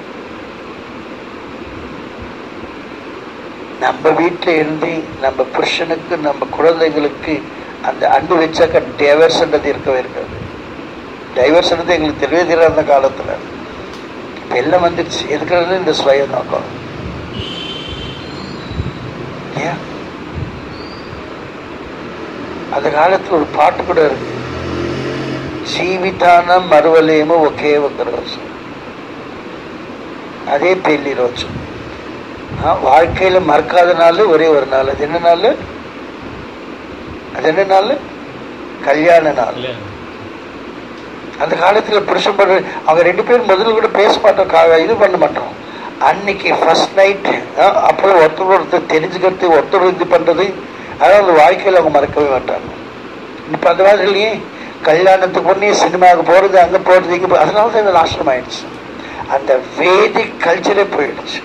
நம்ம வீட்டில் இருந்து நம்ம புருஷனுக்கு நம்ம குழந்தைகளுக்கு அந்த அன்பு வச்சாக்க டைவர்ஸ்ன்றது இருக்கவே இருக்காது டைவர்ஸ்ன்றது எங்களுக்கு தெரியவே தெரியாது அந்த காலத்துல இப்ப எல்லாம் வந்துடுச்சு எதுக்குறது இந்த சுய நோக்கம் இல்லையா அந்த காலத்துல ஒரு பாட்டு கூட இருக்கு జీవితానం మరువలేము ఒకే ఒక రోజు அதே பெல்லி ரோஜு ஆ, வாழ்க்கையில மறக்காத நாள் ஒரே ஒரு நாள் அது என்ன நாள் அது என்ன நாள் கல்யாண நாள் இல்ல அந்த காலத்துல புருஷன் பண்ண அவங்க ரெண்டு பேரும் முதல்ல கூட பேச மாட்டோம் கா- இது பண்ண மாட்டோம் அன்னைக்கு ஃபர்ஸ்ட் நைட் அப்போ ஒருத்தர் ஒருத்தர் தெரிஞ்சுக்கிறது ஒருத்தர் இது பண்றது அதாவது அந்த வாழ்க்கையில அவங்க மறக்கவே மாட்டாங்க இப்ப அந்த மாதிரிலயே கல்யாணத்துக்கு முன்னே சினிமாவுக்கு போறது அங்க போறது இங்க போ- அதனால தான் இந்த நாசனம் ஆயிடுச்சு அந்த வேதிக் கல்ச்சரே போயிடுச்சு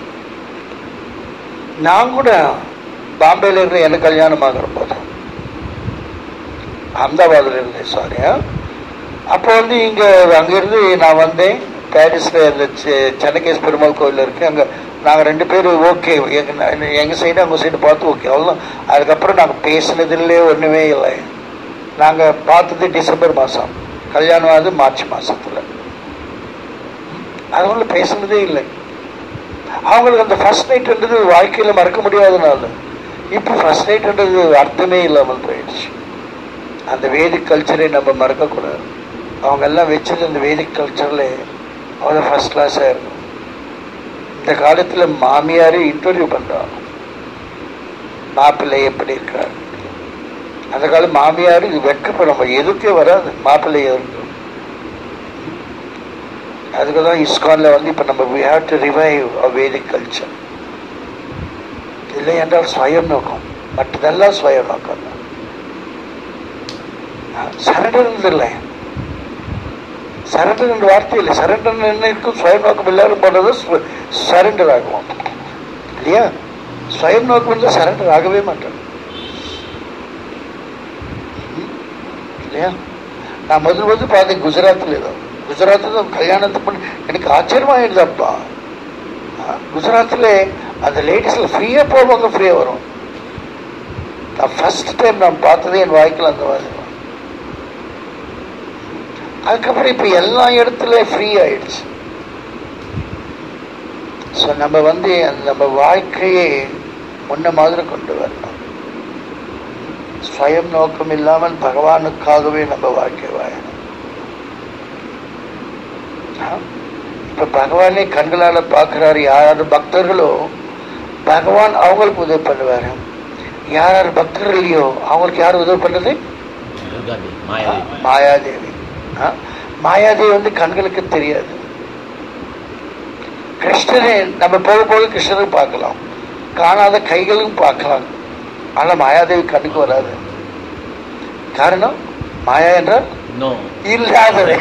நான் கூட பாம்பேல இருந்து எனக்கு கல்யாணம் ஆகிற போது அகமதாபாத்ல இருந்தேன் சாரி அப்போ வந்து இங்க அங்கிருந்து நான் வந்தேன் பாரிஸ்ல இந்த செ- சென்னகேஸ் பெருமாள் கோயில் இருக்கு அங்க நாங்க ரெண்டு பேரும் ஓகே எங்க எங்க சைடு அவங்க சைடு பார்த்து ஓகே அவ்வளோ அதுக்கப்புறம் நாங்க பேசினது இல்லை ஒண்ணுமே இல்லை நாங்க பார்த்தது டிசம்பர் மாசம் கல்யாணம் ஆகுது மார்ச் மாசத்துல அதனால பேசுனதே இல்லை அவங்களுக்கு அந்த ஃபர்ஸ்ட் நைட்ன்றது வாழ்க்கையில மறக்க முடியாதனால இப்போ ஃபர்ஸ்ட் நைட்ன்றது அர்த்தமே இல்லாமல் போயிடுச்சு அந்த வேதிக் கல்ச்சரை நம்ம மறக்கக்கூடாது அவங்க எல்லாம் வச்சது அந்த வேதிக் கல்ச்சர்ல அவ்வளோ ஃபர்ஸ்ட் கிளாஸாக இருக்கும் இந்த காலத்துல மாமியாரே இன்டர்வியூ பண்றாங்க மாப்பிள்ளை எப்படி இருக்கிறார் அந்த காலம் மாமியார் இது வெட்கப்படும் எதுக்கே வராது மாப்பிள்ளை இருக்கு அதுக்கு தான் இஸ்கான்ல வந்து இப்ப நம்ம we have to revive a Vedic culture இல்லை என்றால் ஸ்வயம் நோக்கம் மற்றதெல்லாம் ஸ்வயம் நோக்கம் தான் சரண்டர் இல்லை சரண்டர் என்ற வார்த்தை இல்லை சரண்டர் என்ன இருக்கும் சுயம் நோக்கம் எல்லாரும் போடுறது சரண்டர் ஆகுவோம் இல்லையா சுயம் நோக்கம் இருந்தால் சரண்டர் ஆகவே மாட்டோம் ம்? இல்லையா நான் முதல் முதல் பார்த்தேன் குஜராத்தில் ஏதோ குஜராத்தில் தான் கல்யாணத்துக்கு பண்ணி எனக்கு ஆச்சரியமாயிடுதப்பா குஜராத்தில் அந்த லேடிஸ்ல ஃப்ரீயா போவாங்க ஃப்ரீயா வரும் நான் ஃபர்ஸ்ட் டைம் நான் பார்த்ததே என் வாழ்க்கையில் அந்த மாதிரி அதுக்கப்புறம் இப்ப எல்லா இடத்துல ஃப்ரீ ஆயிடுச்சு ஸோ நம்ம வந்து அந்த நம்ம வாழ்க்கையை முன்ன மாதிரி கொண்டு வரணும் ஸ்வயம் நோக்கம் இல்லாமல் பகவானுக்காகவே நம்ம வாழ்க்கை வாழணும் ஆ? இப்ப பகவானே கண்களால பார்க்கிறாரு யார் பக்தர்களோ பகவான் அவங்களுக்கு உதவி பண்ணுவாரு யார் யார் பக்தர்கள் இல்லையோ அவங்களுக்கு யார் உதவி பண்ணுறது துர்காதேவி மாயாதேவி மாயாதேவி ஆ? மாயாதேவி வந்து கண்களுக்கு தெரியாது கிருஷ்ணரை நம்ம போக போக கிருஷ்ணரை பார்க்கலாம் காணாத கைகளும் பார்க்கலாம் ஆனா மாயாதேவி கண்ணுக்கு வராது காரணம் மாயா என்றால் நோ இல்லாதது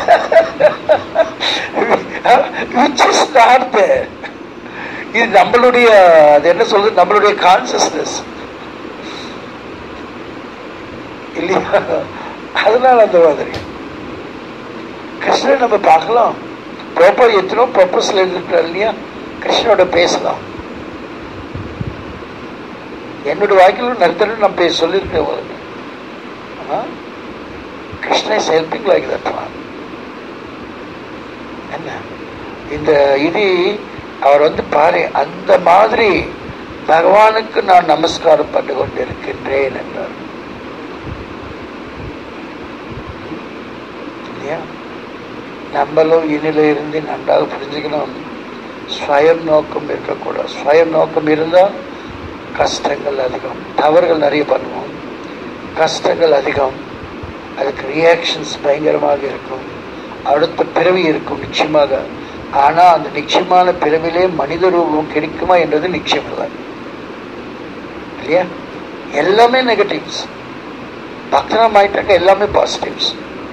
which is not there. இது நம்மளுடைய அது என்ன சொல்றது நம்மளுடைய கான்சியஸ்னஸ் இல்லையா அதனால அந்த மாதிரி கிருஷ்ணன் நம்ம பார்க்கலாம் ப்ராப்பர் எத்தனோ பர்பஸ்ல இருந்துட்டார் இல்லையா கிருஷ்ணனோட பேசலாம் என்னோட வாழ்க்கையில் நிறைய நான் பேச சொல்லியிருக்கேன் உங்களுக்கு ஆ? Krishna is helping like that one. என்ன இந்த இது அவர் வந்து பாரு அந்த மாதிரி பகவானுக்கு நான் நமஸ்காரம் பண்ணி கொண்டிருக்கின்றேன் என்றார் இல்லையா நம்மளும் இனில இருந்து நன்றாக புரிஞ்சுக்கணும் ஸ்வயம் நோக்கம் இருக்கக்கூடாது ஸ்வயம் நோக்கம் இருந்தால் கஷ்டங்கள் அதிகம் தவறுகள் நிறைய பண்ணுவோம் கஷ்டங்கள் அதிகம் அதுக்கு ரியாக்ஷன்ஸ் பயங்கரமாக இருக்கும் அடுத்த பிறவி இருக்கும் நிச்சயமாக ஆனால் அந்த நிச்சயமான பிறவிலே மனித ரூபம் கிடைக்குமா என்றது நிச்சயம் இல்லை இல்லையா எல்லாமே நெகட்டிவ்ஸ் பக்தனம் ஆயிட்டாக்க எல்லாமே பாசிட்டிவ்ஸ்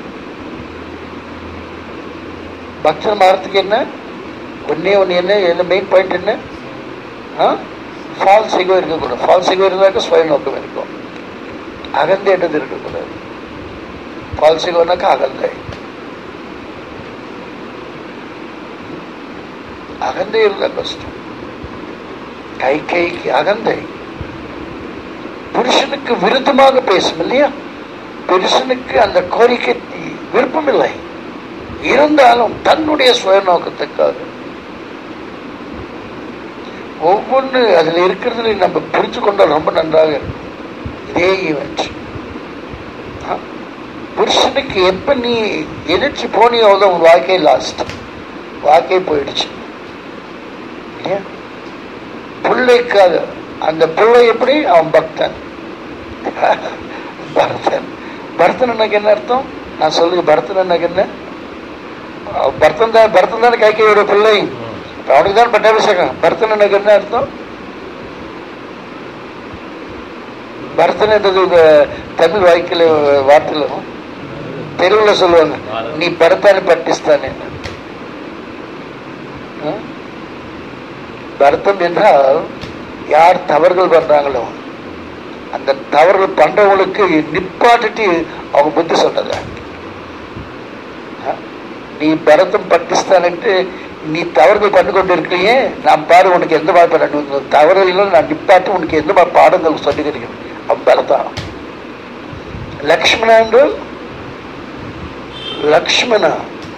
பக்தனம் ஆகிறதுக்கு என்ன ஒன்னே ஒன்று என்ன என்ன மெயின் பாயிண்ட் என்ன ஃபால்ஸ் ஈகோ இருக்கக்கூடாது ஃபால்ஸ் ஈகோ இருந்தாக்க சுய நோக்கம் இருக்கும் அகந்தை என்றது இருக்கக்கூடாது ஃபால்ஸ் ஈகோனாக்கா அகந்தை அகந்தை இருந்தா கஷ்டம் கை கைக்கு அகந்தை புருஷனுக்கு விருத்தமாக பேசும் இல்லையா புருஷனுக்கு அந்த கோரிக்கை விருப்பம் இல்லை இருந்தாலும் தன்னுடைய சுய நோக்கத்துக்காக ஒவ்வொன்று அதுல இருக்கிறதுல நம்ம புரிஞ்சு கொண்டால் ரொம்ப நன்றாக இருக்கும் இதே ஈவெண்ட் புருஷனுக்கு எப்ப நீ எதிர்த்து போனியோ தான் உன் வாழ்க்கை லாஸ்ட் வாழ்க்கை போயிடுச்சு இல்லையா பிள்ளைக்காக அந்த பிள்ளை எப்படி அவன் பக்தன் பரதன் பரதன் எனக்கு என்ன அர்த்தம் நான் சொல்லுங்க பரதன் எனக்கு என்ன அவன் பரதன் தான் பரதன் தானே கைகையோட பிள்ளை அவனுக்கு தான் பட்டாபிஷேகம் பரதன் எனக்கு என்ன அர்த்தம் பரதன் என்றது உங்க தமிழ் வாய்க்கில வார்த்தையில தெலுங்குல சொல்லுவாங்க நீ பரத்தானே பட்டிஸ்தானே பரதம் என்றால் யார் தவறுகள் பண்றாங்களோ அந்த தவறுகள் பண்றவங்களுக்கு நிப்பாட்டிட்டு அவங்க புத்தி சொல்றது நீ பரதம் பாகிஸ்தான்ட்டு நீ தவறுகள் பண்ணி கொண்டு இருக்கிறீங்க நான் பாரு உனக்கு எந்த மாதிரி பண்ண தவறுகள் நான் நிப்பாட்டி உனக்கு எந்த மாதிரி பாடங்கள் சொல்லி இருக்கிறேன் அவன் பரதம் லக்ஷ்மண என்று லக்ஷ்மண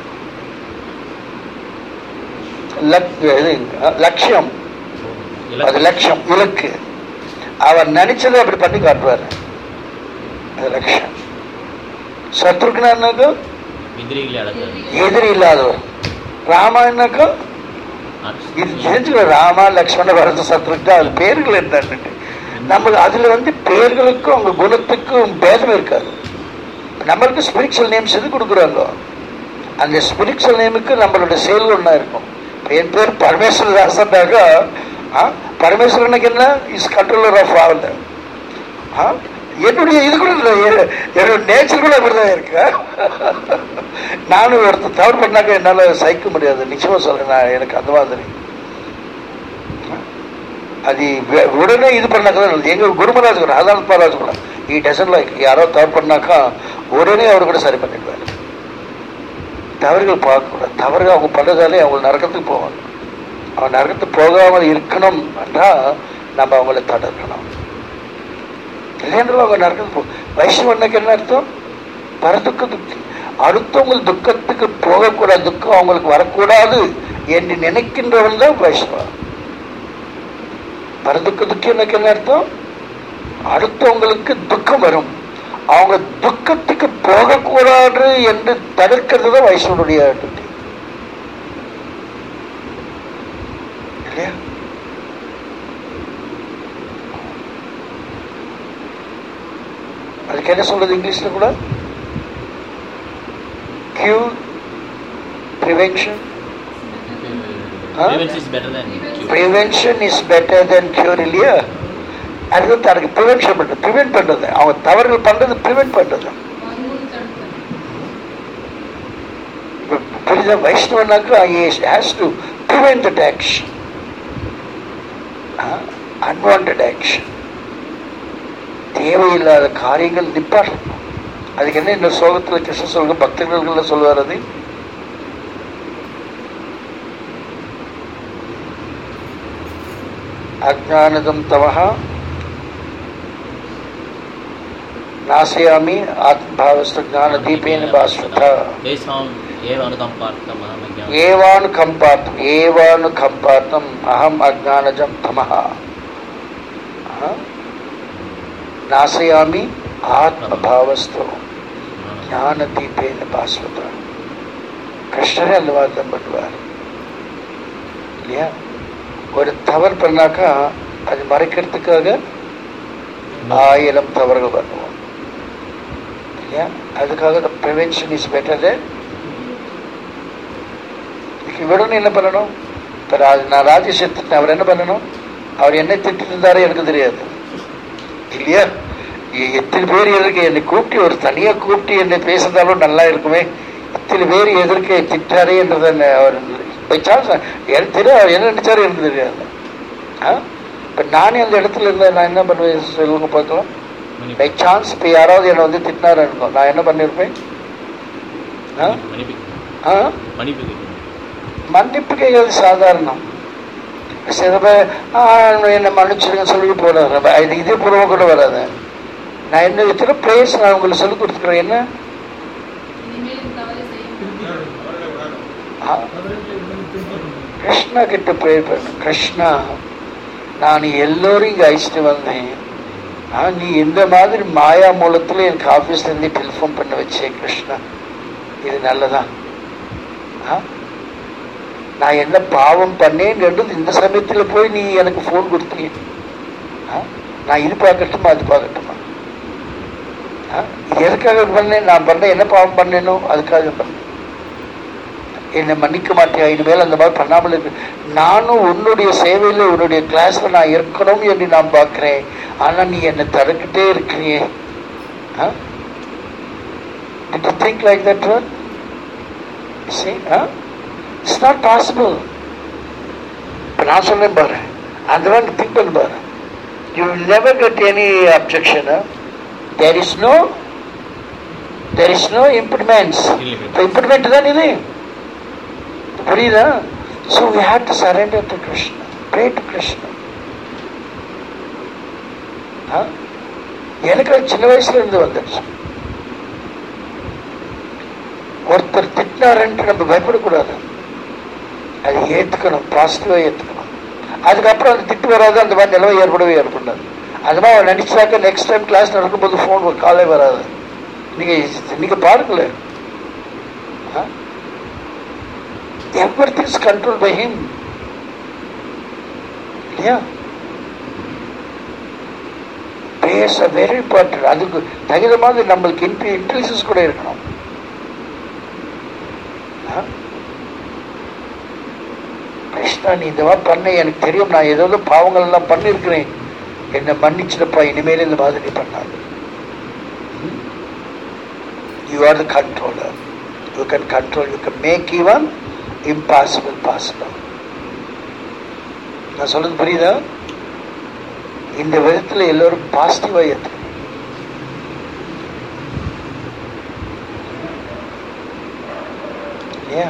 லட்சியம் அது லட்சியம் இலக்கு அவர் நினைச்சதை அப்படி பண்ணி காட்டுவார் அது லட்சியம் சத்ருக்னாக்கு எதிரிகளை அடக்குறது எதிரி இல்லாதவர் ராமாயணக்கு இது தெரிஞ்சுக்கல ராமா லக்ஷ்மண பரத சத்ருக்னா அது பேர்கள் என்னன்னு நம்ம அதுல வந்து பேர்களுக்கும் அவங்க குணத்துக்கும் பேதம் இருக்காது நம்மளுக்கு ஸ்பிரிச்சுவல் நேம்ஸ் எது கொடுக்குறாங்க அந்த ஸ்பிரிச்சுவல் நேமுக்கு நம்மளோட செயல் ஒன்றா இருக்கும் இப்போ என் பேர் பரமேஸ்வரதாசன்னாக்கா பரமேஸ்வரனுக்கு என்ன இஸ் கண்ட்ரோலர் ஆஃப் ஆல் என்னுடைய இது கூட இல்லை என்னோட நேச்சர் கூட அப்படிதான் இருக்கு நானும் ஒருத்தர் தவறு பண்ணாக்க என்னால் சகிக்க முடியாது நிச்சயமா சொல்றேன் நான் எனக்கு அந்த மாதிரி அது உடனே இது பண்ணாக்க தான் நல்லது எங்க குருமராஜ் கூட அதான் மகாராஜ் கூட ஈ டசன் லைக் யாரோ தவறு பண்ணாக்கா உடனே அவர் கூட சரி பண்ணிடுவார் தவறுகள் பார்க்கக்கூடாது தவறுகள் அவங்க பண்ணதாலே அவங்க நரக்கத்துக்கு போவாங்க அவன் நரக்கத்துக்கு போகாமல் இருக்கணும் என்றால் நம்ம அவங்கள தடுக்கணும் இல்லைன்றாலும் அவங்க நரக்கத்துக்கு போ வைஷ்ணவனுக்கு என்ன அர்த்தம் பரதுக்க துக்கி அடுத்தவங்க துக்கத்துக்கு போகக்கூடாது துக்கம் அவங்களுக்கு வரக்கூடாது என்று நினைக்கின்றவன் தான் வைஷ்ணவன் பரதுக்க துக்கி எனக்கு என்ன அர்த்தம் அடுத்தவங்களுக்கு துக்கம் வரும் அவங்க துக்கத்துக்கு போகக்கூடாது என்று தடுக்கிறது தான் வைஷ்ணவனுடைய டியூட்டி இல்லையா அதுக்கு என்ன சொல்றது இங்கிலீஷ்ல கூட cure prevention Prevention is better than cure. Prevention is better than cure இல்லையா அது வந்து அதுக்கு ப்ரிவென்ஷன் பண்றது ப்ரிவென்ட் பண்றது அவங்க தவறுகள் பண்றது ப்ரிவென்ட் பண்றது புரியுதா வைஷ்ணவனாக்கு has to prevent that action unwanted action தேவையில்லாத காரியங்கள் நிப்பாட்டணும் அதுக்கு என்ன இந்த சோகத்தில் கிருஷ்ண சொல்க பக்தர்கள் சொல்லுவார் அது அஜானதம் தவஹ நாசயாமி ஆத்மபாவஸ்து ஞான தீபேன பாஸ்வதா तेषां ஏவானுகம் பார்த்தம் அகமஜானம் ஏவானு கம்பார்த்தம் ஏவானு கம்பார்த்தம் அகம் அஜானஜம் தமஹா ஆ? நாசயாமி ஆத்மபாவஸ்து ஞான தீபேன பாஸ்வதா கிருஷ்ணரே அந்த வார்த்தம் பண்ணுவார் இல்லையா ஒரு தவறு பண்ணாக்கா அது மறைக்கிறதுக்காக ஆயிரம் தவறுகள் பண்ணுவோம் இல்லையா அதுக்காக ப்ரிவென்ஷன் இஸ் பெட்டர் தென் விடணும் என்ன பண்ணணும் இப்போ ராஜ் நான் ராஜேஷ் திட்டினேன் அவர் என்ன பண்ணணும் அவர் என்ன திட்டிட்டு இருந்தாரோ எனக்கு தெரியாது இல்லையா எ- எத்தனை பேர் எதிர்க்க என்னை கூப்பிட்டு ஒரு தனியா கூப்பிட்டு என்னை பேசுறதாலும் நல்லா இருக்குமே இத்தனை பேர் எதிர்க்க திட்டாரே என்றதை என்ன அவர் பை சான்ஸ் எனக்கு தெரியும் அவர் என்ன நினைச்சாரு எனக்கு தெரியாது ஆ இப்போ நானே அந்த இடத்துல இருந்தா நான் என்ன பண்ணுவேன் சொல்லுங்க பார்க்கலாம் பை சான்ஸ் இப்போ யாராவது என்னை வந்து திட்டினாரு இருக்கும் நான் என்ன பண்ணியிருப்பேன் ஆ மன்னிப்பு ஆ மன்னிப்பு கேட்கணும் மன்னிப்பு கேட்கறது சாதாரணம் சில பேர் "ஆ, என்னை மன்னிச்சிருங்க சொல்லி போறாரு இது இதே பூர்வம் கூட வராது நான் என்ன எத்தனை பிரேஸ் நான் உங்களுக்கு சொல்லி கொடுத்துக்கிறேன் என்ன இனிமேல் இந்த தவறை செய்ய ஆ, கிருஷ்ணா கிட்ட ப்ரேயர் பண்ணு கிருஷ்ணா நான் எல்லோரும் இங்கே அழைச்சிட்டு வந்தேன் ஆ, நீ இந்த மாதிரி மாயா மூலத்துல எனக்கு ஆஃபீஸ்ல இருந்து டெலிஃபோன் பண்ண வச்சே கிருஷ்ணா இது நல்லதா ஆ? நான் என்ன பாவம் பண்ணேன்றது இந்த சமயத்துல போய் நீ எனக்கு ஃபோன் கொடுத்தீங்க ஆ? நான் இது பார்க்கட்டுமா அது பார்க்கட்டுமா ஆ? இது எதுக்காக பண்ணேன் நான் பண்ண என்ன பாவம் பண்ணேனோ அதுக்காக பண்ணேன் என்னை மன்னிக்க மாட்டியா இனிமேல் அந்த மாதிரி பண்ணாமல் இருக்கு நானும் உன்னுடைய சேவையில் உன்னுடைய கிளாஸ்ல நான் இருக்கணும் என்று நான் பார்க்கிறேன் ஆனா நீ என்னை தடுக்கிட்டே இருக்கிறியே Did you think like that one? See, huh? It's not possible. இப்ப நான் சொல்றேன் பாரு அந்த மாதிரி திங்க் பண்ணு பாரு you never get any objection there is no there is no implements இப்போ இம்ப்ளிமெண்ட் தான் இது புரியுதா so we have to surrender to Krishna pray to Krishna ஆ? எனக்கு அது சின்ன வயசுல இருந்து வந்துடுச்சு ஒருத்தர் திட்டினாருன்ட்டு நம்ம பயப்படக்கூடாது அது ஏத்துக்கணும் பாசிட்டிவா ஏத்துக்கணும் அதுக்கப்புறம் அந்த திட்டு வராது அந்த மாதிரி நிலவை ஏற்படவே ஏற்படாது அது மாதிரி அவன் நினைச்சாக்க நெக்ஸ்ட் டைம் கிளாஸ் நடக்கும்போது ஃபோன் காலே வராது நீங்க நீங்க பாருங்களேன் everything is control by him இல்லையா பேச வெரி இம்பார்ட்டன்ட் அதுக்கு தகுந்த மாதிரி நம்மளுக்கு இன்டி இன்டெலிஜென்ஸ் கூட இருக்கணும் ஆ? கிருஷ்ணா நீ இந்த மாதிரி பண்ண எனக்கு தெரியும் நான் ஏதோ பாவங்கள் எல்லாம் பண்ணியிருக்கிறேன் என்னை மன்னிச்சிருப்பா இனிமேல் இந்த மாதிரி பண்ணாது you are the controller you can control you can make even impossible possible நான் சொல்றது புரியுதா இந்த விதத்துல எல்லோரும் பாசிட்டிவா ஏற்று இல்லையா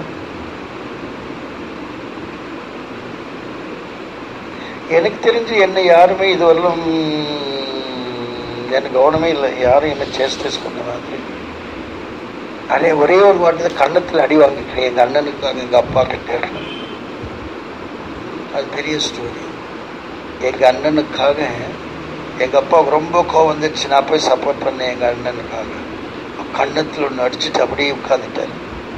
எனக்கு தெரிஞ்சு என்ன யாருமே இதுவரையிலும் எனக்கு கவனமே இல்லை யாரும் என்ன சேஸ்டஸ் பண்ண மாதிரி அதே ஒரே ஒரு வாட்டி தான் கண்ணத்தில் அடி வாங்கிக்கிறேன் எங்கள் அண்ணனுக்காக எங்கள் அப்பா கிட்ட அது பெரிய ஸ்டோரி எங்கள் அண்ணனுக்காக எங்கள் அப்பாவுக்கு ரொம்ப கோவம் வந்துடுச்சு நான் போய் சப்போர்ட் பண்ணேன் எங்கள் அண்ணனுக்காக கண்ணத்தில் ஒன்று அடிச்சுட்டு அப்படியே உட்காந்துட்டார்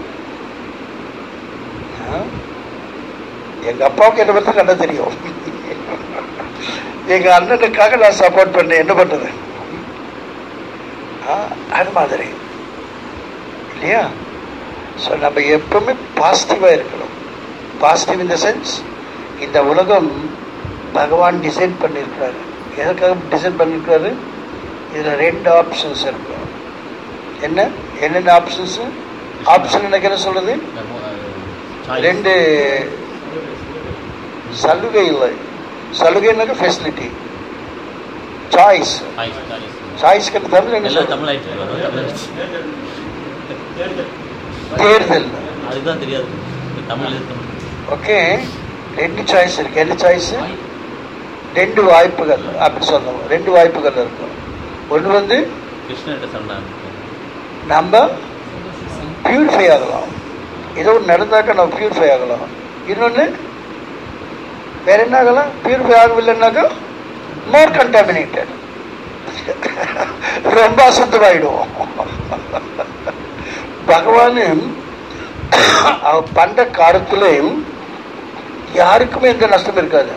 எங்கள் அப்பாவுக்கு என்னை பற்றி நல்லா தெரியும் எங்கள் அண்ணனுக்காக நான் சப்போர்ட் பண்ணேன் என்ன பண்ணுறது ஆ, அது மாதிரி இல்லையா ஸோ நம்ம எப்பவுமே பாசிட்டிவாக இருக்கணும் பாசிட்டிவ் இன் த சென்ஸ் இந்த உலகம் பகவான் டிசைன் பண்ணியிருக்கிறாரு எதுக்காக டிசைன் பண்ணியிருக்காரு இதில் ரெண்டு ஆப்ஷன்ஸ் இருக்கு என்ன என்னென்ன ஆப்ஷன்ஸ் ஆப்ஷன் எனக்கு என்ன சொல்றது ரெண்டு சலுகை இல்லை சலுகைனாக்க ஃபெசிலிட்டி சாய்ஸ் சாய்ஸ்க்கு தமிழ் என்ன எல்லாம் சொல்றது தமிழ் ஆயிடுச்சு வரும், தமிழ் ஆயிடுச்சு. தேர்தல் அதுதான் தெரியாது தமிழ் இது தமிழ். ஓகே ரெண்டு சாய்ஸ் இருக்கு என்ன சாய்ஸ் ரெண்டு வாய்ப்புகள் அப்படி சொல்லணும் ரெண்டு வாய்ப்புகள் இருக்கும் ஒன்று வந்து கிருஷ்ணன்ட்ட சொன்னாங்க நம்ம பியூரிஃபை ஆகலாம் ஏதோ ஒன்று நடந்தாக்கா நம்ம பியூரிஃபை ஆகலாம் இன்னொன்று வேற என்ன ஆகலாம் பியூரிஃபை ஆகவில்லைன்னாக்கா மோர் கண்டாமினேட்டட் ரொம்ப அசுத்தமாயிடும் பகவான் அவர் பண்ற காலத்துல யாருக்குமே எந்த நஷ்டம் இருக்காது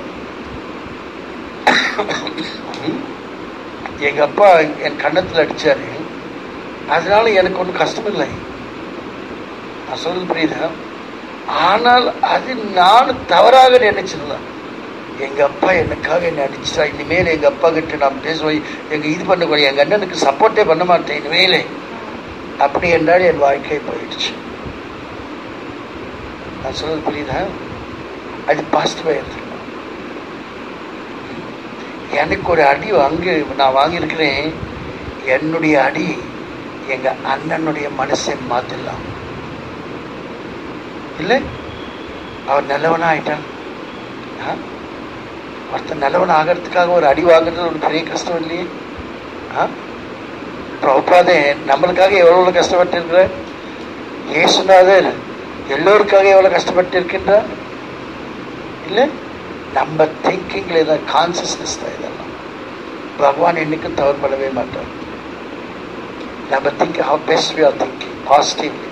எங்க அப்பா என் கன்னத்துல அடிச்சாரு அதனால எனக்கு ஒன்றும் கஷ்டம் இல்லை நான் சொல்றது புரியுதா ஆனால் அது நான் தவறாக நினைச்சிருந்தேன் எங்க அப்பா எனக்காக என்னை அடிச்சிட்டா இனிமேல் எங்க அப்பா கிட்ட நான் பேசுவேன் எங்க இது பண்ணக்கூடாது எங்க அண்ணனுக்கு சப்போர்ட்டே பண்ண மாட்டேன் இனிமேலே அப்படி என்றால் என் வாழ்க்கை போயிடுச்சு நான் சொல்றது புரியுதா அது பாசிட்டிவா எடுத்துக்கணும் எனக்கு ஒரு அடி வாங்கி நான் வாங்கியிருக்கிறேன் என்னுடைய அடி எங்க அண்ணனுடைய மனசை மாத்திடலாம் இல்லை அவர் நல்லவனா ஆயிட்டான் ஆ? ஒருத்தன் நல்லவன் ஆகிறதுக்காக ஒரு அடி வாங்குறது ஒரு பெரிய கஷ்டம் இல்லையே ஆ பிரபுபாதே நம்மளுக்காக எவ்வளவு கஷ்டப்பட்டு இருக்கிற இயேசுநாதர் எல்லோருக்காக எவ்வளவு கஷ்டப்பட்டு இருக்கின்றார் இல்லை நம்ம திங்கிங்ல தான் கான்சியஸ்னஸ் தான் இதெல்லாம் பகவான் என்னைக்கும் தவறுபடவே மாட்டார் நம்ம think how best we are thinking positively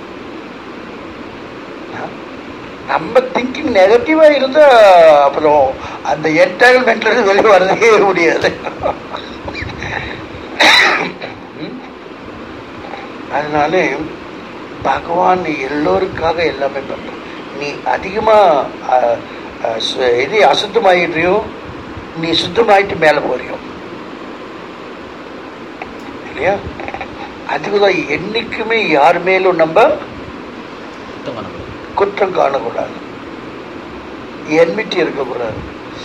நம்ம திங்கிங் நெகட்டிவா இருந்தா அப்புறம் அந்த என்டையர்மெண்ட்ல இருந்து வெளியே வரவே முடியாது ம்? அதனால பகவான் எல்லோருக்காக எல்லாமே பண்ற நீ அதிகமா அஹ், அஹ், சு- இது அசுத்தமாயிடுறியோ நீ சுத்தமாயிட்டு மேல போறியோ இல்லையா அதுக்குதான் என்னைக்குமே யார் மேலும் நம்ம சுத்தம் பண்ணக்கூடாது குற்றம் காணக்கூடாது என்மிட்டி இருக்கக்கூடாது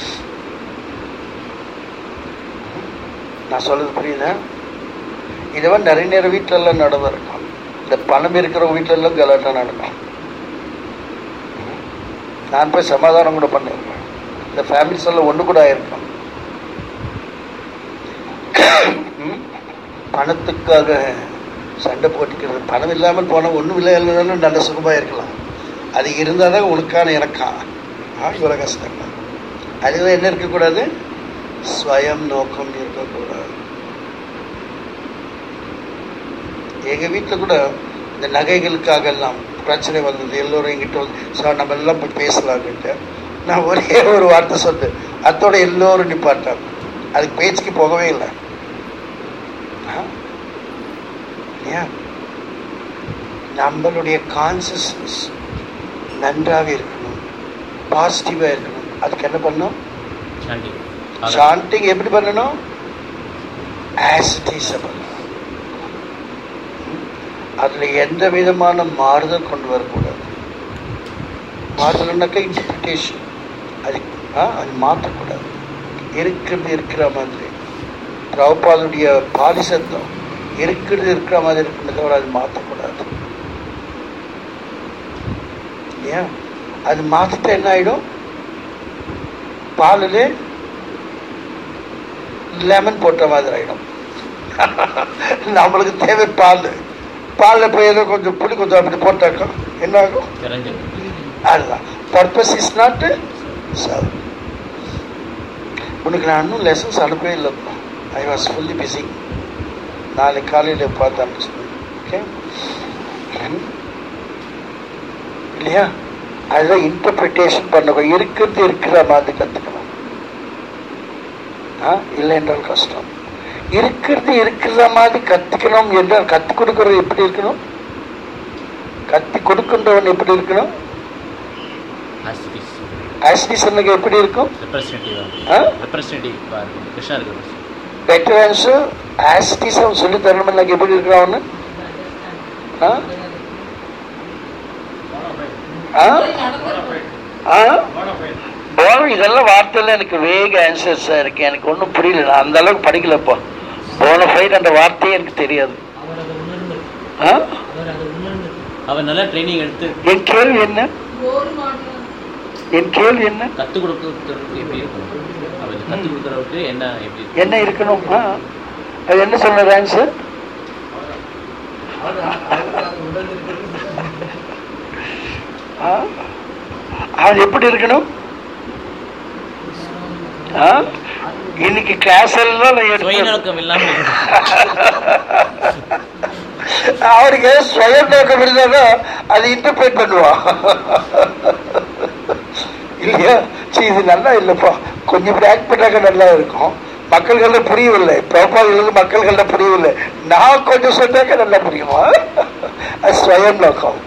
நான் சொல்றது புரியுதா இதுவன் நிறைய நேரம் வீட்டுல எல்லாம் நடந்திருக்கும் இந்த பணம் இருக்கிறவங்க வீட்டுல எல்லாம் கலாட்டா நடக்கும் நான் போய் சமாதானம் கூட பண்ணிருக்கேன் இந்த ஃபேமிலிஸ் எல்லாம் ஒண்ணு கூட ஆயிருக்கும் ம்? பணத்துக்காக சண்டை போட்டுக்கிறது பணம் இல்லாமல் போனால் ஒன்றும் இல்லை இல்லைனாலும் நல்ல சுகமா இருக்கலாம் அது இருந்தால் தான் உனக்கான இறக்கம் ஆ இவ்வளோ கஷ்டம் அதுதான் என்ன இருக்கக்கூடாது ஸ்வயம் நோக்கம் இருக்கக்கூடாது எங்க வீட்டில் கூட இந்த நகைகளுக்காக எல்லாம் பிரச்சனை வந்தது எல்லோரும் எங்கிட்ட வந்து சார் நம்ம எல்லாம் போய் பேசலாம்னுட்டு நான் ஒரே ஒரு வார்த்தை சொன்னேன் அத்தோட எல்லோரும் நிப்பாட்டாங்க அதுக்கு பேச்சுக்கு போகவே இல்லை ஆ? ஏன் நம்மளுடைய கான்சியஸ்னஸ் நன்றாக இருக்கணும் பாசிட்டிவா இருக்கணும் அதுக்கு என்ன பண்ணணும் சாண்டி சாண்டிங் எப்படி பண்ணணும் ஆசிட்டிஸ பண்ணணும் அதுல எந்த விதமான மாறுதல் கொண்டு வரக்கூடாது மாறுதல்னாக்கா இன்டர்பிரிட்டேஷன் அது ஆ, அது மாற்றக்கூடாது இருக்கிறது இருக்கிற மாதிரி பிரபுபாதனுடைய பாலிசத்தம் இருக்கிறது இருக்கிற மாதிரி இருக்குமே தவிர அது மாற்றக்கூடாது ஏன் அது மாத்திட்டா என்ன ஆயிடும் பாலில் லெமன் போட்ட மாதிரி ஆயிடும் நம்மளுக்கு தேவை பால் பாலில் போய் ஏதோ கொஞ்சம் புளி கொஞ்சம் அப்படி போட்டாக்கா என்ன ஆகும் தெரிஞ்சு அதுதான் பர்பஸ் இஸ் நாட் சர்வ் உனக்கு நான் இன்னும் லெசன்ஸ் அனுப்பவே இல்லை ஐ வாஸ் ஃபுல்லி பிஸி நாளைக்கு காலையில் பார்த்து அனுப்பிச்சிடுவேன் ஓகே இல்லையா அதுதான் இன்டர்பிரிட்டேஷன் பண்ண இருக்கிறது இருக்கிற மாதிரி கற்றுக்கணும் ஆ இல்லை என்றால் கஷ்டம் இருக்கிறது இருக்கிற மாதிரி கற்றுக்கணும் என்றால் கற்றுக் கொடுக்கறது எப்படி இருக்கணும் கத்தி கொடுக்கின்றவன் எப்படி இருக்கணும் ஆஸ்டிஸ் ஆஸ்டிசனுக்கு எப்படி இருக்கும் ரெப்ரஸன்டேட்டிவ் ஆ? ரெப்ரஸன்டேட்டிவ் இருக்கும் கிருஷ்ணா இருக்கு வெட்டரன்ஸ் ஆஸ்டிசம் சொல்லி தரணும் எனக்கு எப்படி இருக்கிறான்னு ஆ? ஆ? ஆ? போன இதெல்லாம் வார்த்தையில எனக்கு வேக ஆன்சர்ஸா இருக்கு எனக்கு ஒன்றும் புரியல நான் அந்த அளவுக்கு படிக்கலப்பா போன ஃபைட் அந்த வார்த்தையே எனக்கு தெரியாது அவர் அதை உணர்ந்து ஆ? அவர் அதை உணர்ந்து அவர் நல்லா ட்ரைனிங் எடுத்து என் கேள்வி என்ன ஒரு மாடல் என் கேள்வி என்ன கற்றுக் கொடுக்கறதுக்கு எப்படி இருக்கும் அவர் கற்றுக் கொடுக்குறவருக்கு என்ன எப்படி இருக்கும்? என்ன இருக்கணும் ஆ? அது என்ன சொன்னது ஆன்சர் ஆ? அது எப்படி இருக்கணும் ஆ? இன்னைக்கு கிளாஸ் எல்லாம் நான் எடுத்தேன். சுயநோக்கம் இல்லாம அவருக்கு சுயம் நோக்கம் இல்லைன்னா அது இன்டர்பிரேட் பண்ணுவான் இல்லையா சரி இது நல்லா இல்லைப்பா கொஞ்சம் இப்படி ஆக்ட் பண்ணாக்க நல்லா இருக்கும் மக்கள்கிட்ட புரியவில்லை பிரபாதிகளுக்கு மக்கள்கிட்ட புரியவில்லை நான் கொஞ்சம் சொன்னாக்க நல்லா புரியுமா அது சுயம் நோக்கம்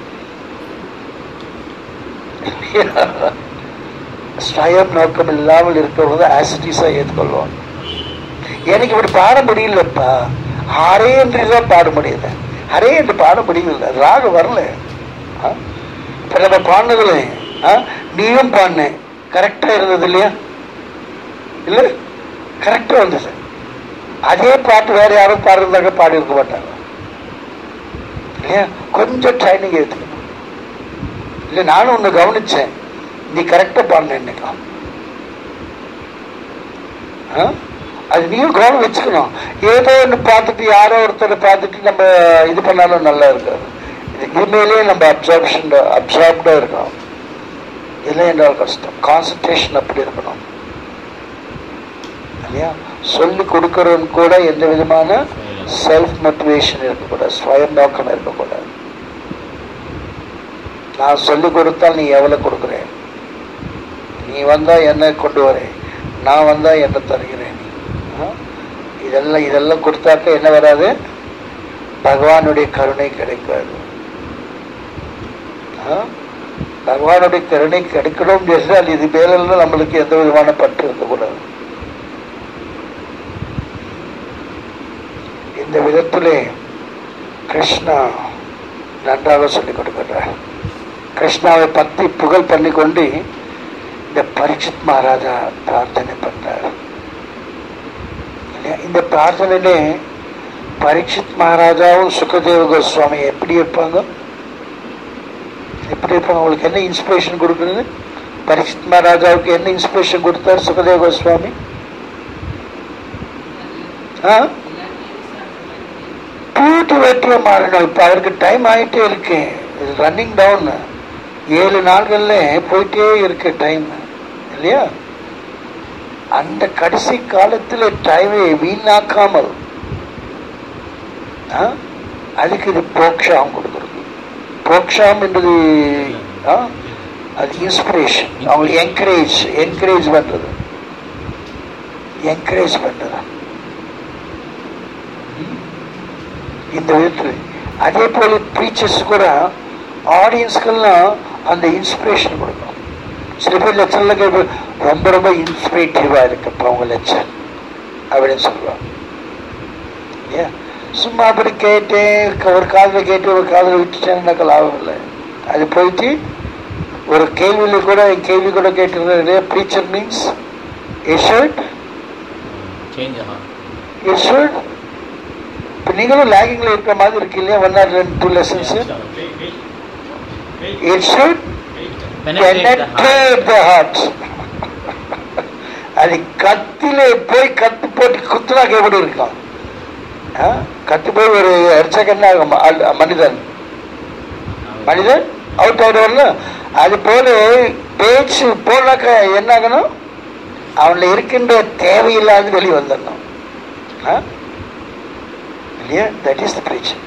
சுயம் நோக்கம் இல்லாமல் இருக்கிறவங்க ஆசிட்டிஸா ஏற்றுக்கொள்வாங்க எனக்கு இப்படி பாட முடியலப்பா ஹரே என்று தான் பாட முடியல ஹரே என்று பாட முடியல ராகம் வரல ஆ? இப்ப நம்ம பாடினதுல ஆ? நீயும் பாடின கரெக்டா இருந்தது இல்லையா இல்ல கரெக்டா வந்தது அதே பாட்டு வேற யாரும் பாடுறதாக பாடி இருக்க மாட்டாங்க இல்லையா கொஞ்சம் ட்ரைனிங் எடுத்துக்கணும் இல்ல நானும் ஒண்ணு கவனிச்சேன் நீ கரெக்டா பாடின இன்னைக்கு ஆ? அது நீயும் கவனம் வச்சுக்கணும் ஏதோ ஒன்று பார்த்துட்டு யாரோ ஒருத்தரை பார்த்துட்டு நம்ம இது பண்ணாலும் நல்லா இருக்காது இது இனிமேலே நம்ம அப்சார்ப்ஷன் அப்சார்ப்டா இருக்கணும் இல்லை என்றால் கஷ்டம் கான்சன்ட்ரேஷன் அப்படி இருக்கணும் இல்லையா சொல்லி கொடுக்கறவன் கூட எந்த விதமான செல்ஃப் மோட்டிவேஷன் இருக்கக்கூடாது சுயம் நோக்கம் இருக்கக்கூடாது நான் சொல்லி கொடுத்தால் நீ எவ்வளவு கொடுக்குறேன் நீ வந்தா என்ன கொண்டு வரேன் நான் வந்தா என்ன தருகிறேன் நீ ஆ? இதெல்லாம் இதெல்லாம் கொடுத்தாக்க என்ன வராது பகவானுடைய கருணை கிடைக்காது ஆ? பகவானுடைய கருணை கிடைக்கணும் என்றால் இது மேலெல்லாம் நம்மளுக்கு எந்த விதமான பற்று இருக்கக்கூடாது இந்த விதத்திலே கிருஷ்ணா நன்றாக சொல்லிக் கொடுக்கிறார் கிருஷ்ணாவை பத்தி புகழ் பண்ணிக்கொண்டு இந்த பரீட்சித் மகாராஜா பிரார்த்தனை பண்றார் இல்லையா? இந்த பிரார்த்தனையிலே பரீட்சித் மகாராஜாவும் சுகதேவ கோஸ்வாமி எப்படி இருப்பாங்க எப்படி இருப்பாங்க அவங்களுக்கு என்ன இன்ஸ்பிரேஷன் கொடுக்குறது பரீட்சித் மகாராஜாவுக்கு என்ன இன்ஸ்பிரேஷன் கொடுத்தார் சுகதேவ கோஸ்வாமி ஆ பூட்டு வெற்றிய மாறணும் இப்ப அவருக்கு டைம் ஆயிட்டே இருக்கு ரன்னிங் டவுன் ஏழு நாள்கள்ல போயிட்டே இருக்கு டைம் இல்லையா அந்த கடைசி காலத்துல டைமை வீணாக்காமல் ஆ, அதுக்கு இது போக்ஷாம் கொடுக்கிறது போக்ஷாம் என்பது ஆ, அது இன்ஸ்பிரேஷன் அவங்க என்கரேஜ் என்கரேஜ் பண்றது என்கரேஜ் பண்றது இந்த விதத்தில் அதே போல ப்ரீச்சர்ஸ் கூட ஆடியன்ஸ்க்கெல்லாம் அந்த இன்ஸ்பிரேஷன் கொடுக்கும் சில பேர் லெக்சர்ல கேட்ப ரொம்ப ரொம்ப இன்ஸ்பிரேட்டிவா இருக்குப்பா உங்க லெக்சர் அப்படின்னு சொல்லுவாங்க இல்லையா சும்மா அப்படி கேட்டேன் ஒரு காதில் கேட்டு ஒரு காதில் விட்டுட்டேன்னாக்க லாபம் இல்லை அது போயிட்டு ஒரு கேள்வியில கூட என் கேள்வி கூட கேட்டிருந்தது ப்ரீச்சர் மீன்ஸ் எஷர்ட் சேஞ்ச் ஆஹா எஷர்ட் இப்போ நீங்களும் லேகிங்ல இருக்கிற மாதிரி இருக்கு இல்லையா ஒன் ஆர் ரெண்டு two lessons it should Penetrate the heart. penetrate the heart. அது கத்திலே போய் கத்து போட்டு குத்துனாக்க எப்படி இருக்கும் ஆ? கத்து போய் ஒரு அடிச்சாக்க என்ன ஆகும் ஆள்- மனிதன் மனிதன் அவுட் ஆயிடுவார்ல அது போல பேச்சு போனாக்க என்ன ஆகணும் அவன்ல இருக்கின்ற தேவையில்லாத வெளியே வந்துடணும் ஆ? இல்லையா தட் இஸ் த பிரச்சனை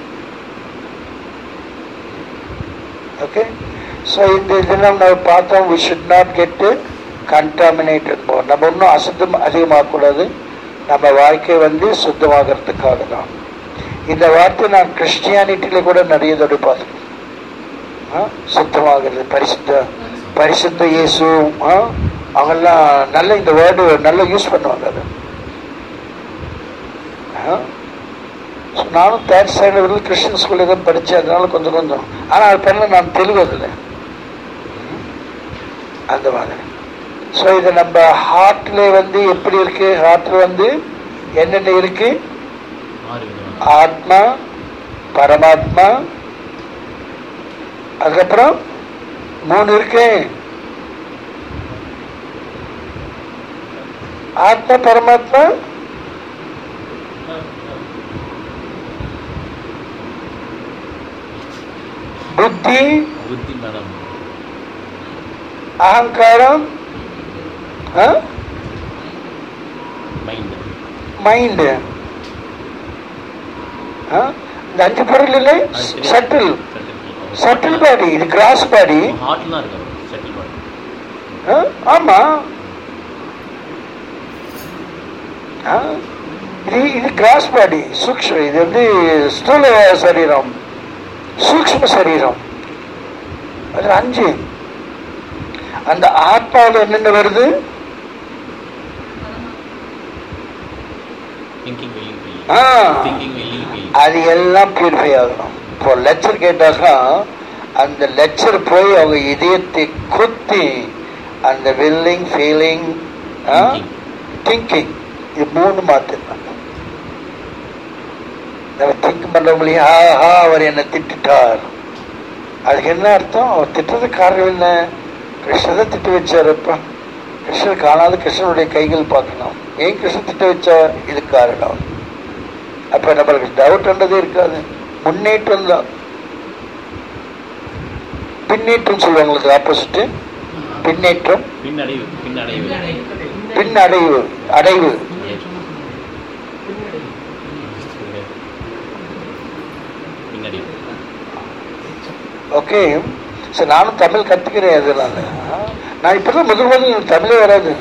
ஓகே ஸோ இந்த தினம் நம்ம பார்த்தோம் we should not get contaminated more நம்ம இன்னும் அசுத்தம் அதிகமாகக்கூடாது நம்ம வாழ்க்கை வந்து சுத்தமாகறதுக்காக தான் இந்த வார்த்தை நான் கிறிஸ்டியானிட்டியில கூட நிறைய தடவை பார்த்துருக்கேன் ஆ? சுத்தமாகிறது பரிசுத்த பரிசுத்த இயேசு ஆ? அவங்கெல்லாம் நல்ல இந்த வேர்டு நல்லா யூஸ் பண்ணுவாங்க அது ஆ? So, நானும் தேர்ட் ஸ்டாண்டர்ட் கிறிஸ்டியன் ஸ்கூல்ல தான் படித்தேன் அதனால கொஞ்சம் கொஞ்சம் ஆனால் அது பண்ண நான் தெலுங்கு அதில் அந்த மாதிரி ஸோ இது நம்ம ஹார்ட்ல வந்து எப்படி இருக்கு ஹார்ட்ல வந்து என்னென்ன இருக்கு ஆறு விதமான ஆத்மா பரமாத்மா அதுக்கப்புறம் மூணு இருக்கு ஆத்மா பரமாத்மா புத்தி புத்தி மனம் அகங்காரம் மைண்ட் மைண்டு இந்த அஞ்சு பொருள் இல்லை சட்டில் சட்டில் பாடி இது கிராஸ் பாடி ஹார்ட்ல தான் இருக்கு செட்டில் பாடி ஆமா ஆ, இது இது கிராஸ் பாடி சூக்ஷ்ம இது வந்து ஸ்தூல சரீரம் சூக்ஷ்ம சரீரம் அது அஞ்சு அந்த ஆத்மாவில் என்னென்ன வருது திங்கிங் வில்லிங் ஃபீலிங் ஆ, திங்கிங் வில்லிங் ஃபீலிங் அது எல்லாம் பியூரிஃபை ஆகணும் இப்போ லெக்சர் கேட்டாக்கா அந்த லெக்சர் போய் அவங்க இதயத்தை குத்தி அந்த வில்லிங் ஃபீலிங் திங்கிங் இது மூணு மாத்திரலாம் நம்ம திங்க் பண்ற முடியும் ஆஹா அவர் என்னை திட்டார் அதுக்கு என்ன அர்த்தம் அவர் திட்டதுக்கு காரணம் என்ன கிருஷ்ணரை திட்டு வச்சாருப்பா கிருஷ்ணர் காணாத கிருஷ்ணனுடைய கைகள் பார்க்கணும் ஏன் கிருஷ்ணன் திட்ட வச்சா இது காரணம் அப்ப நம்மளுக்கு டவுட்ன்றதே இருக்காது முன்னேற்றம் தான் பின்னேற்றம் சொல்லுவாங்களுக்கு ஆப்போசிட் பின்னேற்றம் பின்னடைவு பின்னடைவு பின் அடைவு அடைவு பின்னடைவு ஓகே சரி நானும் தமிழ் கற்றுக்கிறேன் அதனால நான் இப்பதான் முதல் முதல்ல எனக்கு தமிழே வராது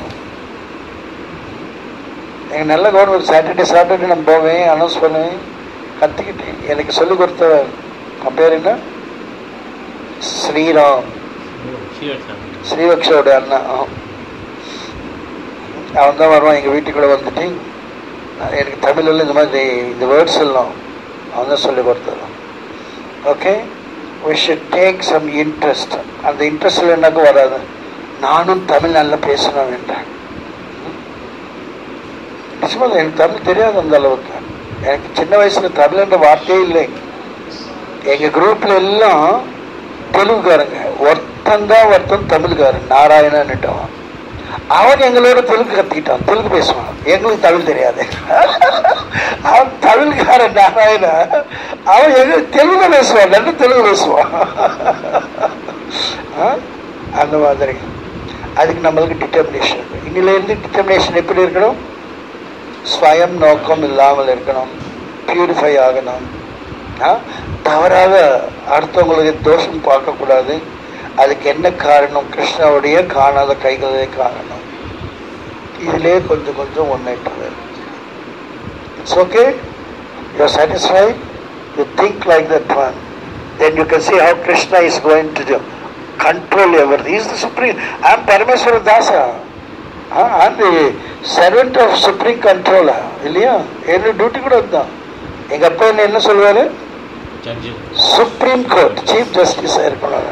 எனக்கு நல்ல கவர்மெண்ட் சாட்டர்டே சாட்டர்டே நான் போவேன் அனௌன்ஸ் பண்ணுவேன் கற்றுக்கிட்டேன் எனக்கு சொல்லிக் கொடுத்தவர் அவன் பேர் என்ன ஸ்ரீராம் ஸ்ரீவத்சன் ஸ்ரீவக்ஷோட அண்ணா அவன் தான் வருவான் எங்கள் வீட்டுக்குள்ள வந்துட்டு நான் எனக்கு தமிழில் இந்த மாதிரி இந்த வேர்ட்ஸ் எல்லாம் அவன் தான் சொல்லி கொடுத்துருவான் okay we should take some interest அந்த இன்ட்ரெஸ்டில் எனக்கு வராது நானும் தமிழ் நல்லா பேசணும் என்றேன் நிச்சயமா எனக்கு தமிழ் தெரியாது அந்த அளவுக்கு எனக்கு சின்ன வயசுல தமிழ் என்ற வார்த்தையே இல்லை எங்க குரூப்ல எல்லாம் தெலுங்குக்காரங்க ஒருத்தன் தான் ஒருத்தன் தமிழ்காரன் நாராயணன்னுட்டவன் அவன் எங்களோட தெலுங்கு கத்திக்கிட்டான் தெலுங்கு பேசுவான் எங்களுக்கு தமிழ் தெரியாது அவன் தமிழ்காரன் நாராயண அவன் எங்க தெலுங்கு பேசுவான் நல்ல தெலுங்கு பேசுவான் ஆ? அந்த மாதிரி அதுக்கு நம்மளுக்கு டிட்டர்மினேஷன் இன்னில இருந்து டிட்டர்மினேஷன் எப்படி இருக்கணும் ஸ்வயம் நோக்கம் இல்லாமல் இருக்கணும் பியூரிஃபை ஆகணும் ஆ? தவறாக அடுத்தவங்களுக்கு தோஷம் பார்க்கக்கூடாது அதுக்கு என்ன காரணம் கிருஷ்ணாவுடைய காணாத கைகளே காரணம் இதிலே கொஞ்சம் கொஞ்சம் முன்னேற்றம் it's okay you are satisfied you think like that one then you can see how Krishna is going to do, control everything. He is the supreme. I am Parameswara Dasa. I am the servant of supreme கண்ட்ரோலா இல்லையா என்னோட duty கூட அதுதான் எங்க அப்பா என்ன என்ன சொல்லுவாரு ஜட்ஜு சுப்ரீம் கோர்ட் சீஃப் ஜஸ்டிஸா இருக்கணும்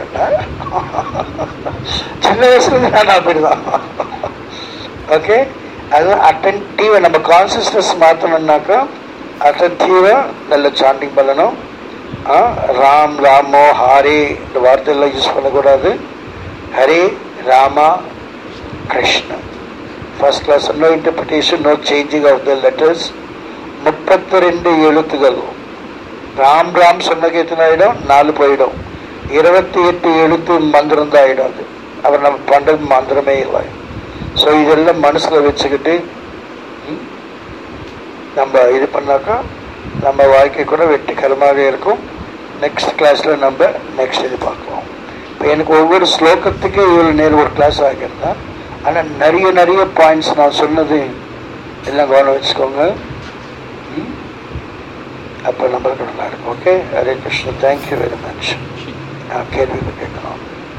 சின்ன வயசுல இருந்து நான் அப்படிதான் ஓகே அது அட்டன்டிவா நம்ம கான்சியஸ்னஸ் மாத்தணும்னாக்கா அட்டன்டிவா நல்ல சாண்டிங் பண்ணணும் ஆ, ராம் ராமோ ஹாரே இந்த வார்த்தையெல்லாம் யூஸ் பண்ணக்கூடாது Hare Rama Krishna first class no interpretation no changing of the letters முப்பத்தி ரெண்டு எழுத்துகள் ராம் ராம் சொன்னக்கு எத்தனை ஆயிடும் நாலு போயிடும் இருபத்தி எட்டு எழுத்து மந்திரம் தான் ஆயிடும் அது அப்புறம் நம்ம பண்றது மந்திரமே இல்லை ஸோ இதெல்லாம் மனசுல வச்சுக்கிட்டு ம், நம்ம இது பண்ணாக்கா நம்ம வாழ்க்கை கூட வெற்றிகரமாக இருக்கும் நெக்ஸ்ட் கிளாஸ்ல நம்ம நெக்ஸ்ட் இது பார்க்கலாம் இப்போ எனக்கு ஒவ்வொரு ஸ்லோகத்துக்கு இவ்வளோ நேரம் ஒரு கிளாஸ் ஆகிருந்தா ஆனால் நிறைய நிறைய பாயிண்ட்ஸ் நான் சொன்னது எல்லாம் கவனம் வச்சுக்கோங்க ம்? அப்போ நம்மளுக்கு நல்லா இருக்கும் okay Hare Krishna thank you very much கேள்வி கேட்கணும்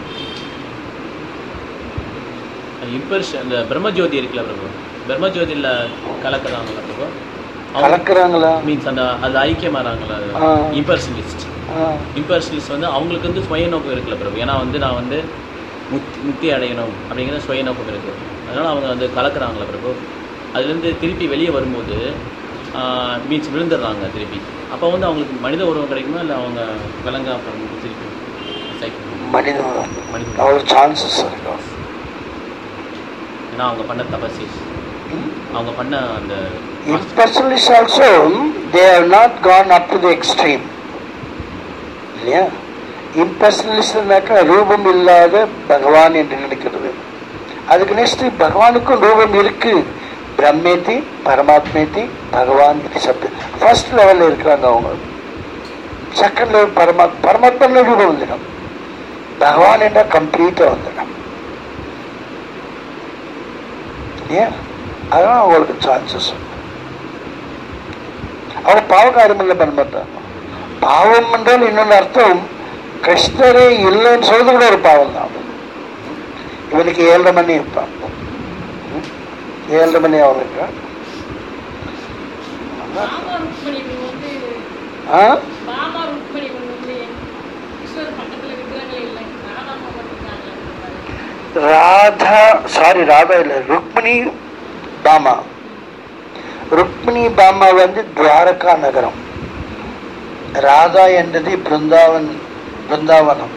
இம்பர்ஸ் அந்த பிரம்மஜோதி இருக்குல்ல பிரபு பிரம்மஜோதியில் கலக்குறாங்கல்ல பிரபு கலக்குறாங்களா மீன்ஸ் அந்த அது ஐக்கியமாறாங்களா ஆ. இம்பர்சனலிஸ்ட் ஆ, இம்பர்சனலிஸ்ட் வந்து அவங்களுக்கு வந்து சுய நோக்கம் இருக்குல்ல பிரபு ஏன்னா வந்து நான் வந்து முக்தி முக்தி அடையணும் அப்படிங்கிற சுய நோக்கம் இருக்கு அதனால அவங்க வந்து கலக்குறாங்களா பிரபு அதுலேருந்து திருப்பி வெளியே வரும்போது மீன்ஸ் விழுந்துடுறாங்க திருப்பி அப்போ வந்து அவங்களுக்கு மனித உறவு கிடைக்குமா இல்லை அவங்க விலங்கா அப்புறம் திருப்பி cycle மனித மனித அவ்வளோ சான்சஸ் இருக்கும் ஏன்னா அவங்க பண்ண தபசி அவங்க பண்ண அந்த Impersonalists also, they have not gone up to the extreme. இல்லையா இம்பர்சனலிஸ்ட்னாக்கா ரூபம் இல்லாத பகவான் என்று நினைக்கிறது அதுக்கு நெக்ஸ்ட் பகவானுக்கும் ரூபம் இருக்கு பிரம்மேத்தி பரமாத்மேத்தி பகவான் இது சப்து ஃபர்ஸ்ட் லெவல்ல இருக்கிறாங்க அவங்க செகண்ட் லெவல் பரமாத் பரமாத்மா ரூபம் வந்துடும் பகவான் என்ற கம்ப்ளீட்டா வந்துடும் ஏன் அதான் அவங்களுக்கு சான்சஸ் அவங்க பாவ காரியமில்லை பண்ண மாட்டாங்க பாவம் என்றால் இன்னொன்று அர்த்தம் கிருஷ்ணரே இல்லைன்னு சொல்றது கூட ஒரு பாவம் தான் இவனுக்கு ஏழரை மணி இருப்பான் ம்? ஏழரை மணி அவன் இருக்கான் பாபா ருக்மணி இவங்க வந்து ஆ பாபா ருக்மணி இவங்க வந்து கிருஷ்ணர் பக்கத்துல விக்கிரங்களே இல்லை ராதா மாமா இருக்காங்க ராதா சாரி ராதா இல்லை ருக்மிணி பாமா ருக்மிணி பாமா வந்து துவாரகா நகரம் ராதா என்றது பிருந்தாவன் பிருந்தாவனம்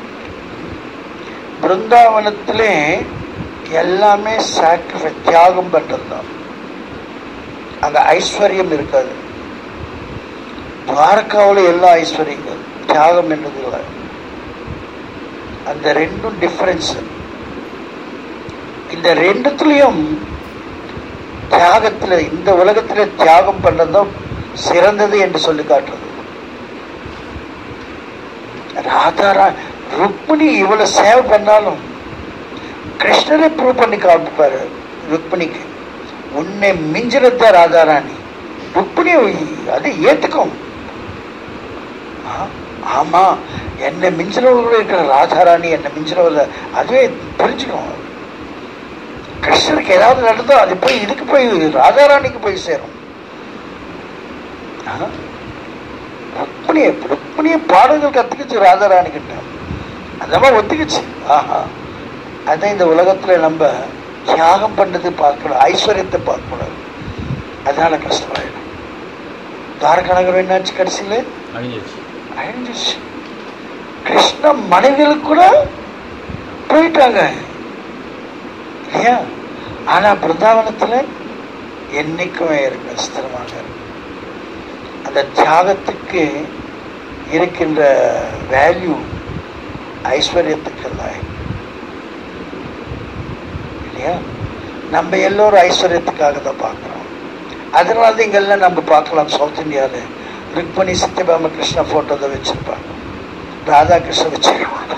பிருந்தாவனத்திலே எல்லாமே சாக்ரிஃபை தியாகம் பண்றது தான் அங்க ஐஸ்வர்யம் இருக்காது துவாரகாவில் எல்லா ஐஸ்வர்யங்கள் தியாகம் என்றது இல்லை அந்த ரெண்டும் டிஃபரன்ஸ் இந்த ரெண்டுத்துலயும் தியாகத்துல இந்த உலகத்துல தியாகம் பண்றதும் சிறந்தது என்று சொல்லி காட்டுறது ராதாரா ருக்மிணி இவ்வளவு சேவை பண்ணாலும் கிருஷ்ணரை ப்ரூவ் பண்ணி காமிப்பாரு ருக்மிணிக்கு உன்னை மிஞ்சினத ராதாராணி ருக்மிணி அது ஏத்துக்கும் ஆ, ஆமா என்னை மிஞ்சினவர்கள் இருக்கிற ராதாராணி என்னை மிஞ்சினவர்கள் அதுவே புரிஞ்சுக்கும் கிருஷ்ணருக்கு ஏதாவது நடந்தோ அது போய் இதுக்கு போய் ராதாராணிக்கு போய் சேரும் ஆ? ருக்மிணியை ருக்மிணியை பாடல்கள் கத்துக்கிச்சு ராதாராணி கிட்ட அதெல்லாம் ஒத்துக்குச்சு ஆஹா அதான் இந்த உலகத்துல நம்ம தியாகம் பண்ணது பார்க்கணும் ஐஸ்வர்யத்தை பார்க்கக்கூடாது அதனால கஷ்டமாயிடும் தாரகநகரம் என்னாச்சு கடைசியில அழிஞ்சிருச்சு அழிஞ்சிச்சு கிருஷ்ண மனைவிகளுக்கு கூட போயிட்டாங்க இல்லையா ஆனா பிருந்தாவனத்துல என்னைக்குமே இருக்கு ஸ்திரமாக இருக்கு. அந்த தியாகத்துக்கு இருக்கின்ற வேல்யூ ஐஸ்வர்யத்துக்கு இல்லை இல்லையா நம்ம எல்லோரும் ஐஸ்வர்யத்துக்காக தான் பார்க்குறோம் அதனால தான் இங்கெல்லாம் நம்ம பார்க்கலாம் சவுத் இந்தியாவில் ருக்மணி சத்யபாம கிருஷ்ண ஃபோட்டோ தான் வச்சிருப்பாங்க ராதாகிருஷ்ணன் வச்சிருப்பாங்க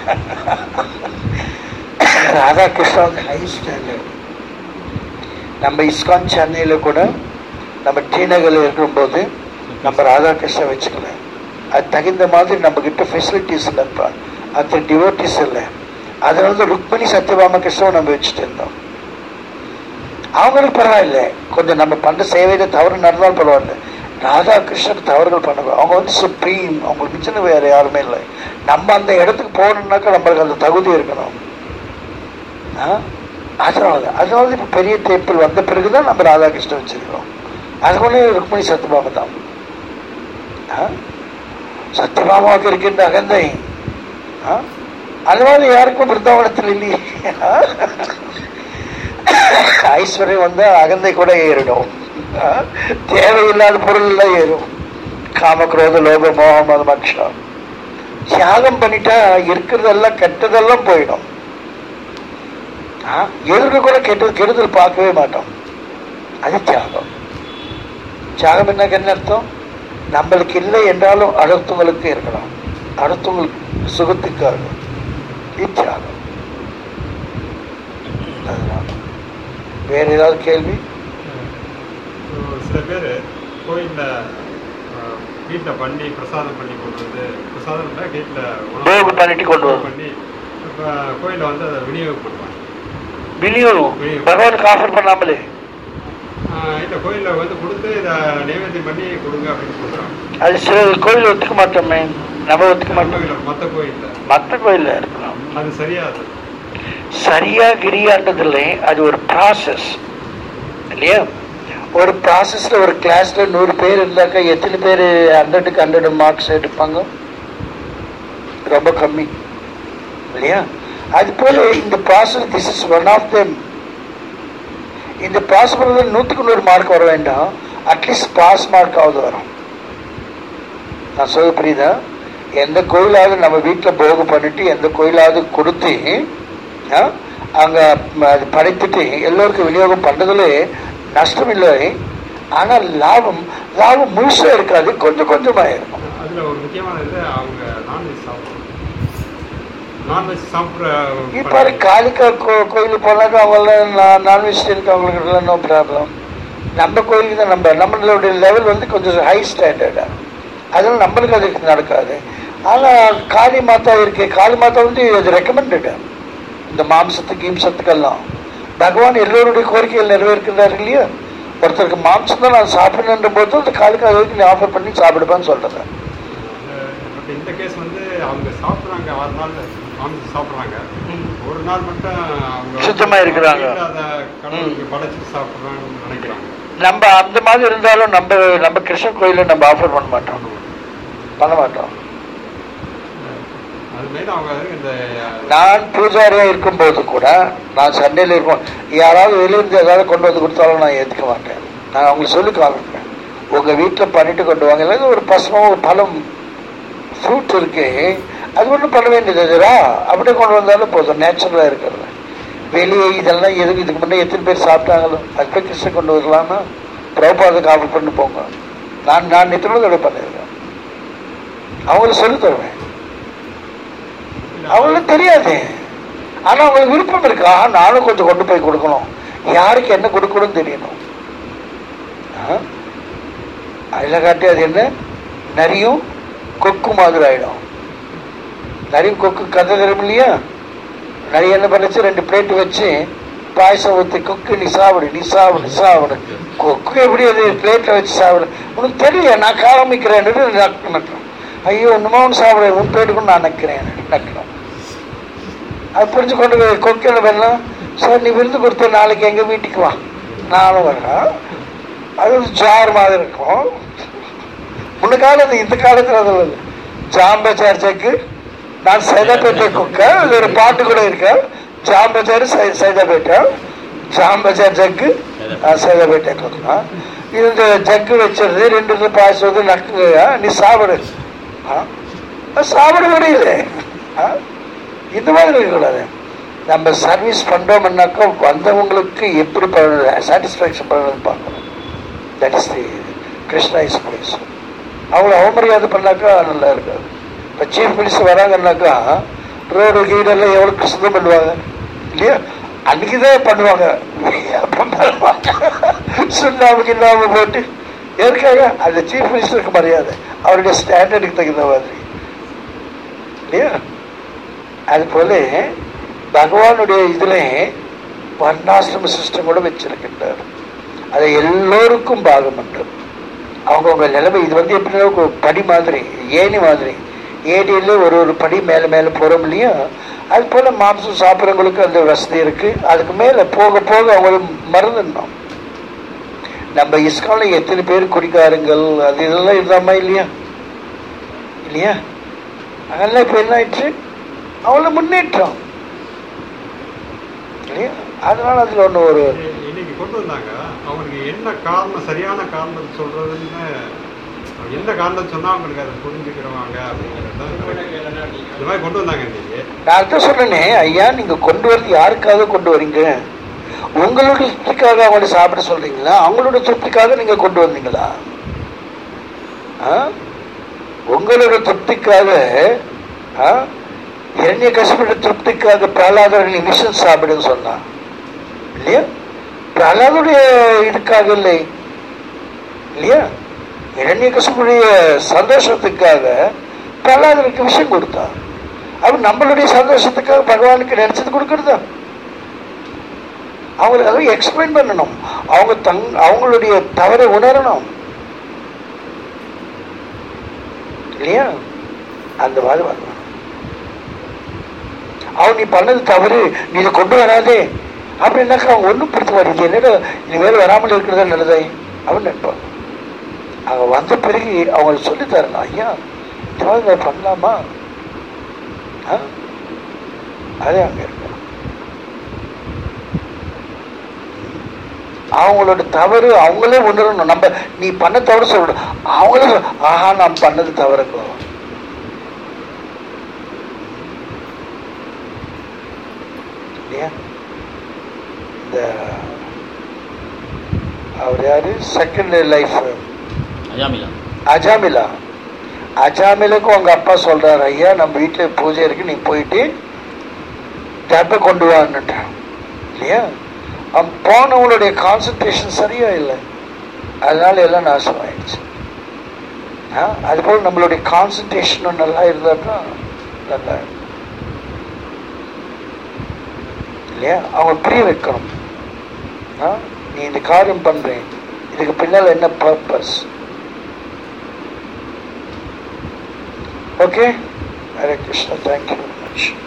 ராதாகிருஷ்ணா வந்து ஹை ஸ்டாண்டர்ட் நம்ம இஸ்கான் சென்னையில் கூட நம்ம டிநகரில் இருக்கும்போது நம்ம ராதாகிருஷ்ணன் வச்சுக்கல அது தகுந்த மாதிரி நம்ம கிட்ட ஃபெசிலிட்டிஸ் இல்லைப்பா அத்தனை டிவோட்டிஸ் இல்லை அதனால தான் ருக்மணி சத்யபாம கிருஷ்ணன் நம்ம வச்சுட்டு இருந்தோம் அவங்களுக்கு பரவாயில்ல கொஞ்சம் நம்ம பண்ற சேவையில தவறு நடந்தாலும் பரவாயில்ல ராதாகிருஷ்ணன் தவறுகள் பண்ணக்கூடாது அவங்க வந்து சுப்ரீம் அவங்களுக்கு மிச்சம் வேற யாருமே இல்லை நம்ம அந்த இடத்துக்கு போகணும்னாக்கா நம்மளுக்கு அந்த தகுதி இருக்கணும் ஆ? அதனால அதனால இப்ப பெரிய தேப்பில் வந்த பிறகுதான் நம்ம ராதாகிருஷ்ணன் வச்சிருக்கோம் அது கூட ருக்மணி சத்யபாமா தான் ஆ? சத்யபாமாவுக்கு இருக்கின்ற அகந்தை ஆ? அதனால யாருக்கும் பிருந்தாவனத்தில் இல்லையே ஆ? ஐஸ்வர்யம் வந்தா அகந்தை கூட ஏறிடும் ஆ? தேவையில்லாத பொருள் எல்லாம் ஏறும் காமக்ரோத லோக மோகம் அது மக்ஷம் தியாகம் பண்ணிட்டா இருக்கிறதெல்லாம் கெட்டதெல்லாம் போயிடும் ஆ? எதிர்க்க கூட கெட்டது கெடுதல் பார்க்கவே மாட்டோம் அது தியாகம் தியாகம் என்ன என்ன அர்த்தம் நம்மளுக்கு இல்லை என்றாலும் அடுத்தவங்களுக்கு இருக்கலாம் அடுத்தவங்களுக்கு சுகத்துக்காக இது தியாகம் அதுதான் வேற ஏதாவது கேள்வி இப்போ சில பேர் கோயிலில் வீட்டில் பண்ணி பிரசாதம் பண்ணி கொண்டு வந்து பிரசாதம் இல்லை வீட்டில் போகு பண்ணிட்டு கொண்டு வரும். பண்ணி இப்போ கோயிலில் வந்து அதை விநியோகப்படுவாங்க விநியோகம் பகவானுக்கு ஆஃபர் பண்ணாமலே இல்லை கோயிலில் வந்து கொடுத்து இதை நைவேத்தியம் பண்ணி கொடுங்க அப்படின்னு சொல்கிறாங்க அது சில கோயில் ஒத்துக்க மாட்டோமே நம்ம ஒத்துக்க மாட்டோம் கோயிலில் மற்ற கோயிலில் மற்ற கோயில்ல இருக்கலாம் அது சரியாது சரியா கிரியான்றதில்லை அது ஒரு ப்ராசஸ் இல்லையா ஒரு ப்ராசஸ்ல ஒரு கிளாஸ்ல நூறு பேர் இருந்தாக்கா எத்தனை பேர் ஹண்ட்ரடுக்கு ஹண்ட்ரட் மார்க்ஸ் எடுப்பாங்க ரொம்ப கம்மி இல்லையா அது போல இந்த process this is one of them இந்த ப்ராசஸ் நூற்றுக்கு நூறு மார்க் வர வேண்டாம் அட்லீஸ்ட் பாஸ் மார்க் ஆகுது வரும் நான் சொல்ல புரியுதா எந்த கோயிலாவது நம்ம வீட்டில் போக பண்ணிட்டு எந்த கோயிலாவது கொடுத்து ஆ, அங்க ம- அது படைத்துட்டு எல்லோருக்கும் விநியோகம் பண்றதுல நஷ்டம் இல்லை ஆனால் லாபம் லாபம் முழுசா இருக்காது கொஞ்சம் கொஞ்சமா இருக்கும் அதுல ஒரு முக்கியமான இது அவங்க நான்வெஜ் சாப்பிடுறாங்க நான்வெஜ் சாப்பிட்ற இப்போ காளிக்கா கோ கோயிலுக்கு போனாக்கா அவங்கள நான்வெஜிடேரியனுக்கு அவங்களுக்கு நோ ப்ராப்ளம் நம்ம கோயிலுக்கு தான் நம்ம நம்மளுடைய லெவல் வந்து கொஞ்சம் ஹை ஸ்டாண்டர்டா அதனால நம்மளுக்கு அது நடக்காது ஆனால் காளி மாதா இருக்கு காளி மாதா வந்து இது ரெக்கமெண்டடு இந்த மாம்சத்துக்கு இம்சத்துக்கெல்லாம் பகவான் எல்லோருடைய கோரிக்கைகள் நிறைவேற்கிறார் இல்லையா ஒருத்தருக்கு மாம்சம் தான் நான் சாப்பிடணுன்ற போது அந்த காளிக்கா வரைக்கும் நீ ஆஃபர் பண்ணி சாப்பிடுப்பான்னு சொல்றது பட் இந்த கேஸ் வந்து அவங்க சாப்பிட்றாங்க ஆறு நாள் நான்வெஜ் சாப்பிட்றாங்க ஒரு நாள் மட்டும் அவங்க சுத்தமா இருக்கிறாங்க. வீட்ல அதை கடவுளுக்கு படைச்சிட்டு சாப்பிட்றாங்கன்னு நினைக்கிறாங்க நம்ம அந்த மாதிரி இருந்தாலும் நம்ம நம்ம கிருஷ்ணன் கோயிலில் நம்ம ஆஃபர் பண்ண மாட்டோம் பண்ண மாட்டோம் அது மாரி அவங்க இந்த நான் பூஜாரியா இருக்கும்போது கூட நான் சண்டையில் இருக்கும் யாராவது வெளியிருந்து ஏதாவது கொண்டு வந்து கொடுத்தாலும் நான் ஏற்றுக்க மாட்டேன் நான் அவங்களுக்கு சொல்லி காமிப்பேன் உங்க வீட்டில் பண்ணிட்டு கொண்டு வாங்க இல்லை ஒரு பசங்க ஒரு பழம் ஃப்ரூட் இருக்கு அது ஒன்றும் பண்ண வேண்டியது இதுரா அப்படியே கொண்டு வந்தாலும் போதும் நேச்சுரலாக இருக்கிறது வெளியே இதெல்லாம் எதுக்கு இதுக்கு முன்னே எத்தனை பேர் சாப்பிட்டாங்களோ அது போய் கிருஷ்ணன் கொண்டு வரலாமா பிரபாதத்துக்கு ஆஃபர் பண்ணி போங்க நான் நான் எத்தனை தடவை பண்ணியிருக்கேன் அவங்களுக்கு சொல்லி தருவேன் அவங்களுக்கு தெரியாது ஆனா அவங்களுக்கு விருப்பம் இருக்கா நானும் கொஞ்சம் கொண்டு போய் கொடுக்கணும் யாருக்கு என்ன கொடுக்கணும்னு தெரியணும் ஆ? அதில் காட்டி அது என்ன நரியும் கொக்கு மாதிரி ஆயிடும் நரியும் கொக்கு கதை தெரியும் இல்லையா நரி என்ன பண்ணுச்சு ரெண்டு பிளேட் வச்சு பாயசம் ஊற்றி கொக்கு நீ சாப்பிடு நீ சாப்பிடு நீ சாப்பிடு கொக்கு எப்படி அது பிளேட்ல வச்சு சாப்பிடு உனக்கு தெரியல நான் காமிக்கிறேன் நக்கணும் ஐயோ இன்னுமா ஒன்று சாப்பிடு உன் பிளேட்டுக்கு நான் நக்கிறேன் நக்கணும் அது புரிஞ்சு கொண்டு போய் கொக்கு என்ன பண்ணலாம் சார் நீ விருந்து கொடுத்த நாளைக்கு எங்க வீட்டுக்கு வா நானும் வரேன் அது ஒரு ஜார் மாதிரி இருக்கும் முன்ன காலத்து இந்த காலத்துல அது இல்லை. ஜாம்பச்சார் செக்கு நான் சைதாப்பேட்டை குக்க அது ஒரு பாட்டு கூட இருக்கு ஜாம்பச்சார் சை- சைதாப்பேட்டை ஜாம்பச்சார் ஜக்கு சைதாப்பேட்டை குக்கா இது இந்த ஜக்கு வச்சிருது ரெண்டு இது பாயசம் வந்து நக்குங்க நீ சாப்பிடு ஆ? அது சாப்பிட முடியல ஆ? இந்த மாதிரி இருக்கக்கூடாது நம்ம சர்வீஸ் பண்றோம்னாக்கா வந்தவங்களுக்கு எப்படி சாட்டிஸ்ஃபேக்ஷன் பண்ணுறது பார்க்கணும் that is the Krishna is place அவங்கள அவமரியாதை பண்ணாக்கா நல்லா இருக்காது இப்போ சீஃப் மினிஸ்டர் வராங்கன்னாக்கா ரோடு கீடெல்லாம் எவ்வளோ சுத்தம் பண்ணுவாங்க இல்லையா அன்னைக்கு தான் பண்ணுவாங்க அப்புறம் பண்ணுவாங்க சுண்ணாம்பு கிண்ணாம்பு போட்டு எதுக்காக அந்த சீஃப் மினிஸ்டருக்கு மரியாதை அவருடைய ஸ்டாண்டர்டுக்கு தகுந்த மாதிரி இல்லையா அது போல பகவானுடைய இதுல வர்ணாசிரம சிஸ்டம் கூட வச்சிருக்கின்றார் அதை எல்லோருக்கும் பாகம் உண்டு அவங்கவுங்க நிலைமை இது வந்து எப்படின்னா ஒரு படி மாதிரி ஏணி மாதிரி ஏணியில் ஒரு ஒரு படி மேலே மேலே போகிறோம் இல்லையா அது போல மாம்சம் சாப்பிட்றவங்களுக்கு அந்த வசதி இருக்கு அதுக்கு மேலே போக போக அவங்களுக்கு மறந்துடணும் நம்ம இஸ்கால எத்தனை பேர் குடிக்காரங்கள் அது இதெல்லாம் இருந்தாமா இல்லையா இல்லையா அதெல்லாம் இப்போ என்ன ஆயிடுச்சு அவங்கள முன்னேற்றம் இல்லையா அதனால அதுல ஒன்று ஒரு இன்னைக்கு கொண்டு வந்தாங்க அவங்களுக்கு என்ன காரணம் சரியான காரணம் சொல்றதுன்னு என்ன காரணம் சொன்னா அவங்களுக்கு அதை புரிஞ்சுக்கிறவாங்க அப்படிங்கிறது தான் correct. இந்த மாதிரி கொண்டு வந்தாங்க இன்னைக்கு நான் அதான் சொன்னேனே ஐயா நீங்க கொண்டு வரது யாருக்காக கொண்டு வரீங்க உங்களோட திருப்திக்காக அவங்களை சாப்பிட சொல்றீங்களா அவங்களோட திருப்திக்காக நீங்க கொண்டு வந்தீங்களா ஆ? உங்களோட திருப்திக்காக ஆ? இரண்ய கஷ்டப்பட்ட திருப்திக்காக பிரகலாதர் மிஷன் சாப்பிடுன்னு சொன்னான் இல்லையா பிரகலாதுடைய இதுக்காக இல்லை இல்லையா இரண்ய கஷ்டப்புடைய சந்தோஷத்துக்காக பிரகலாதருக்கு விஷயம் கொடுத்தான் அப்ப நம்மளுடைய சந்தோஷத்துக்காக பகவானுக்கு நினைச்சது கொடுக்கறதா அவங்களுக்கு அதை எக்ஸ்பிளைன் பண்ணணும் அவங்க தங் அவங்களுடைய தவறை உணரணும் இல்லையா அந்த மாதிரி வரணும் அவன் நீ பண்ணது தவறு நீ இதை கொண்டு வராதே அப்படின்னாக்கா அவங்க ஒன்றும் பிடிக்க மாட்டேங்குது என்னடா இனிமேல் வராமல் இருக்கிறதா நல்லதே அப்படின்னு நினைப்பாங்க அவங்க வந்த பிறகு அவங்களுக்கு சொல்லி தரணும் ஐயா இந்த மாதிரி இதை பண்ணலாமா ஆ? அதே அங்க இருக்கு அவங்களோட தவறு அவங்களே உணரணும் நம்ம நீ பண்ண தவறு சொல்லணும் அவங்களே சொல்ல- ஆஹா நான் பண்ணது தவறுக்கோ இல்லையா இந்த அவர் யாரு செகண்ட் லைஃப் அஜாமிலா அஜாமிலா அஜாமிலுக்கு உங்க அப்பா சொல்றாரு ஐயா நம்ம வீட்டுல பூஜை இருக்கு நீ போயிட்டு டப்பை கொண்டு வான்னுட்டான் இல்லையா அவன் போனவங்களுடைய கான்சன்ட்ரேஷன் சரியா இல்லை அதனால எல்லாம் நாசம் ஆயிடுச்சு ஆ, அதுபோல் நம்மளுடைய கான்சன்ட்ரேஷனும் நல்லா இருந்தாக்கா நல்லா இருக்கும். இல்லையா அவங்க புரிய வைக்கணும் ஆ, நீ இந்த காரியம் பண்றேன் இதுக்கு பின்னால் என்ன purpose okay Hare Krishna thank you very much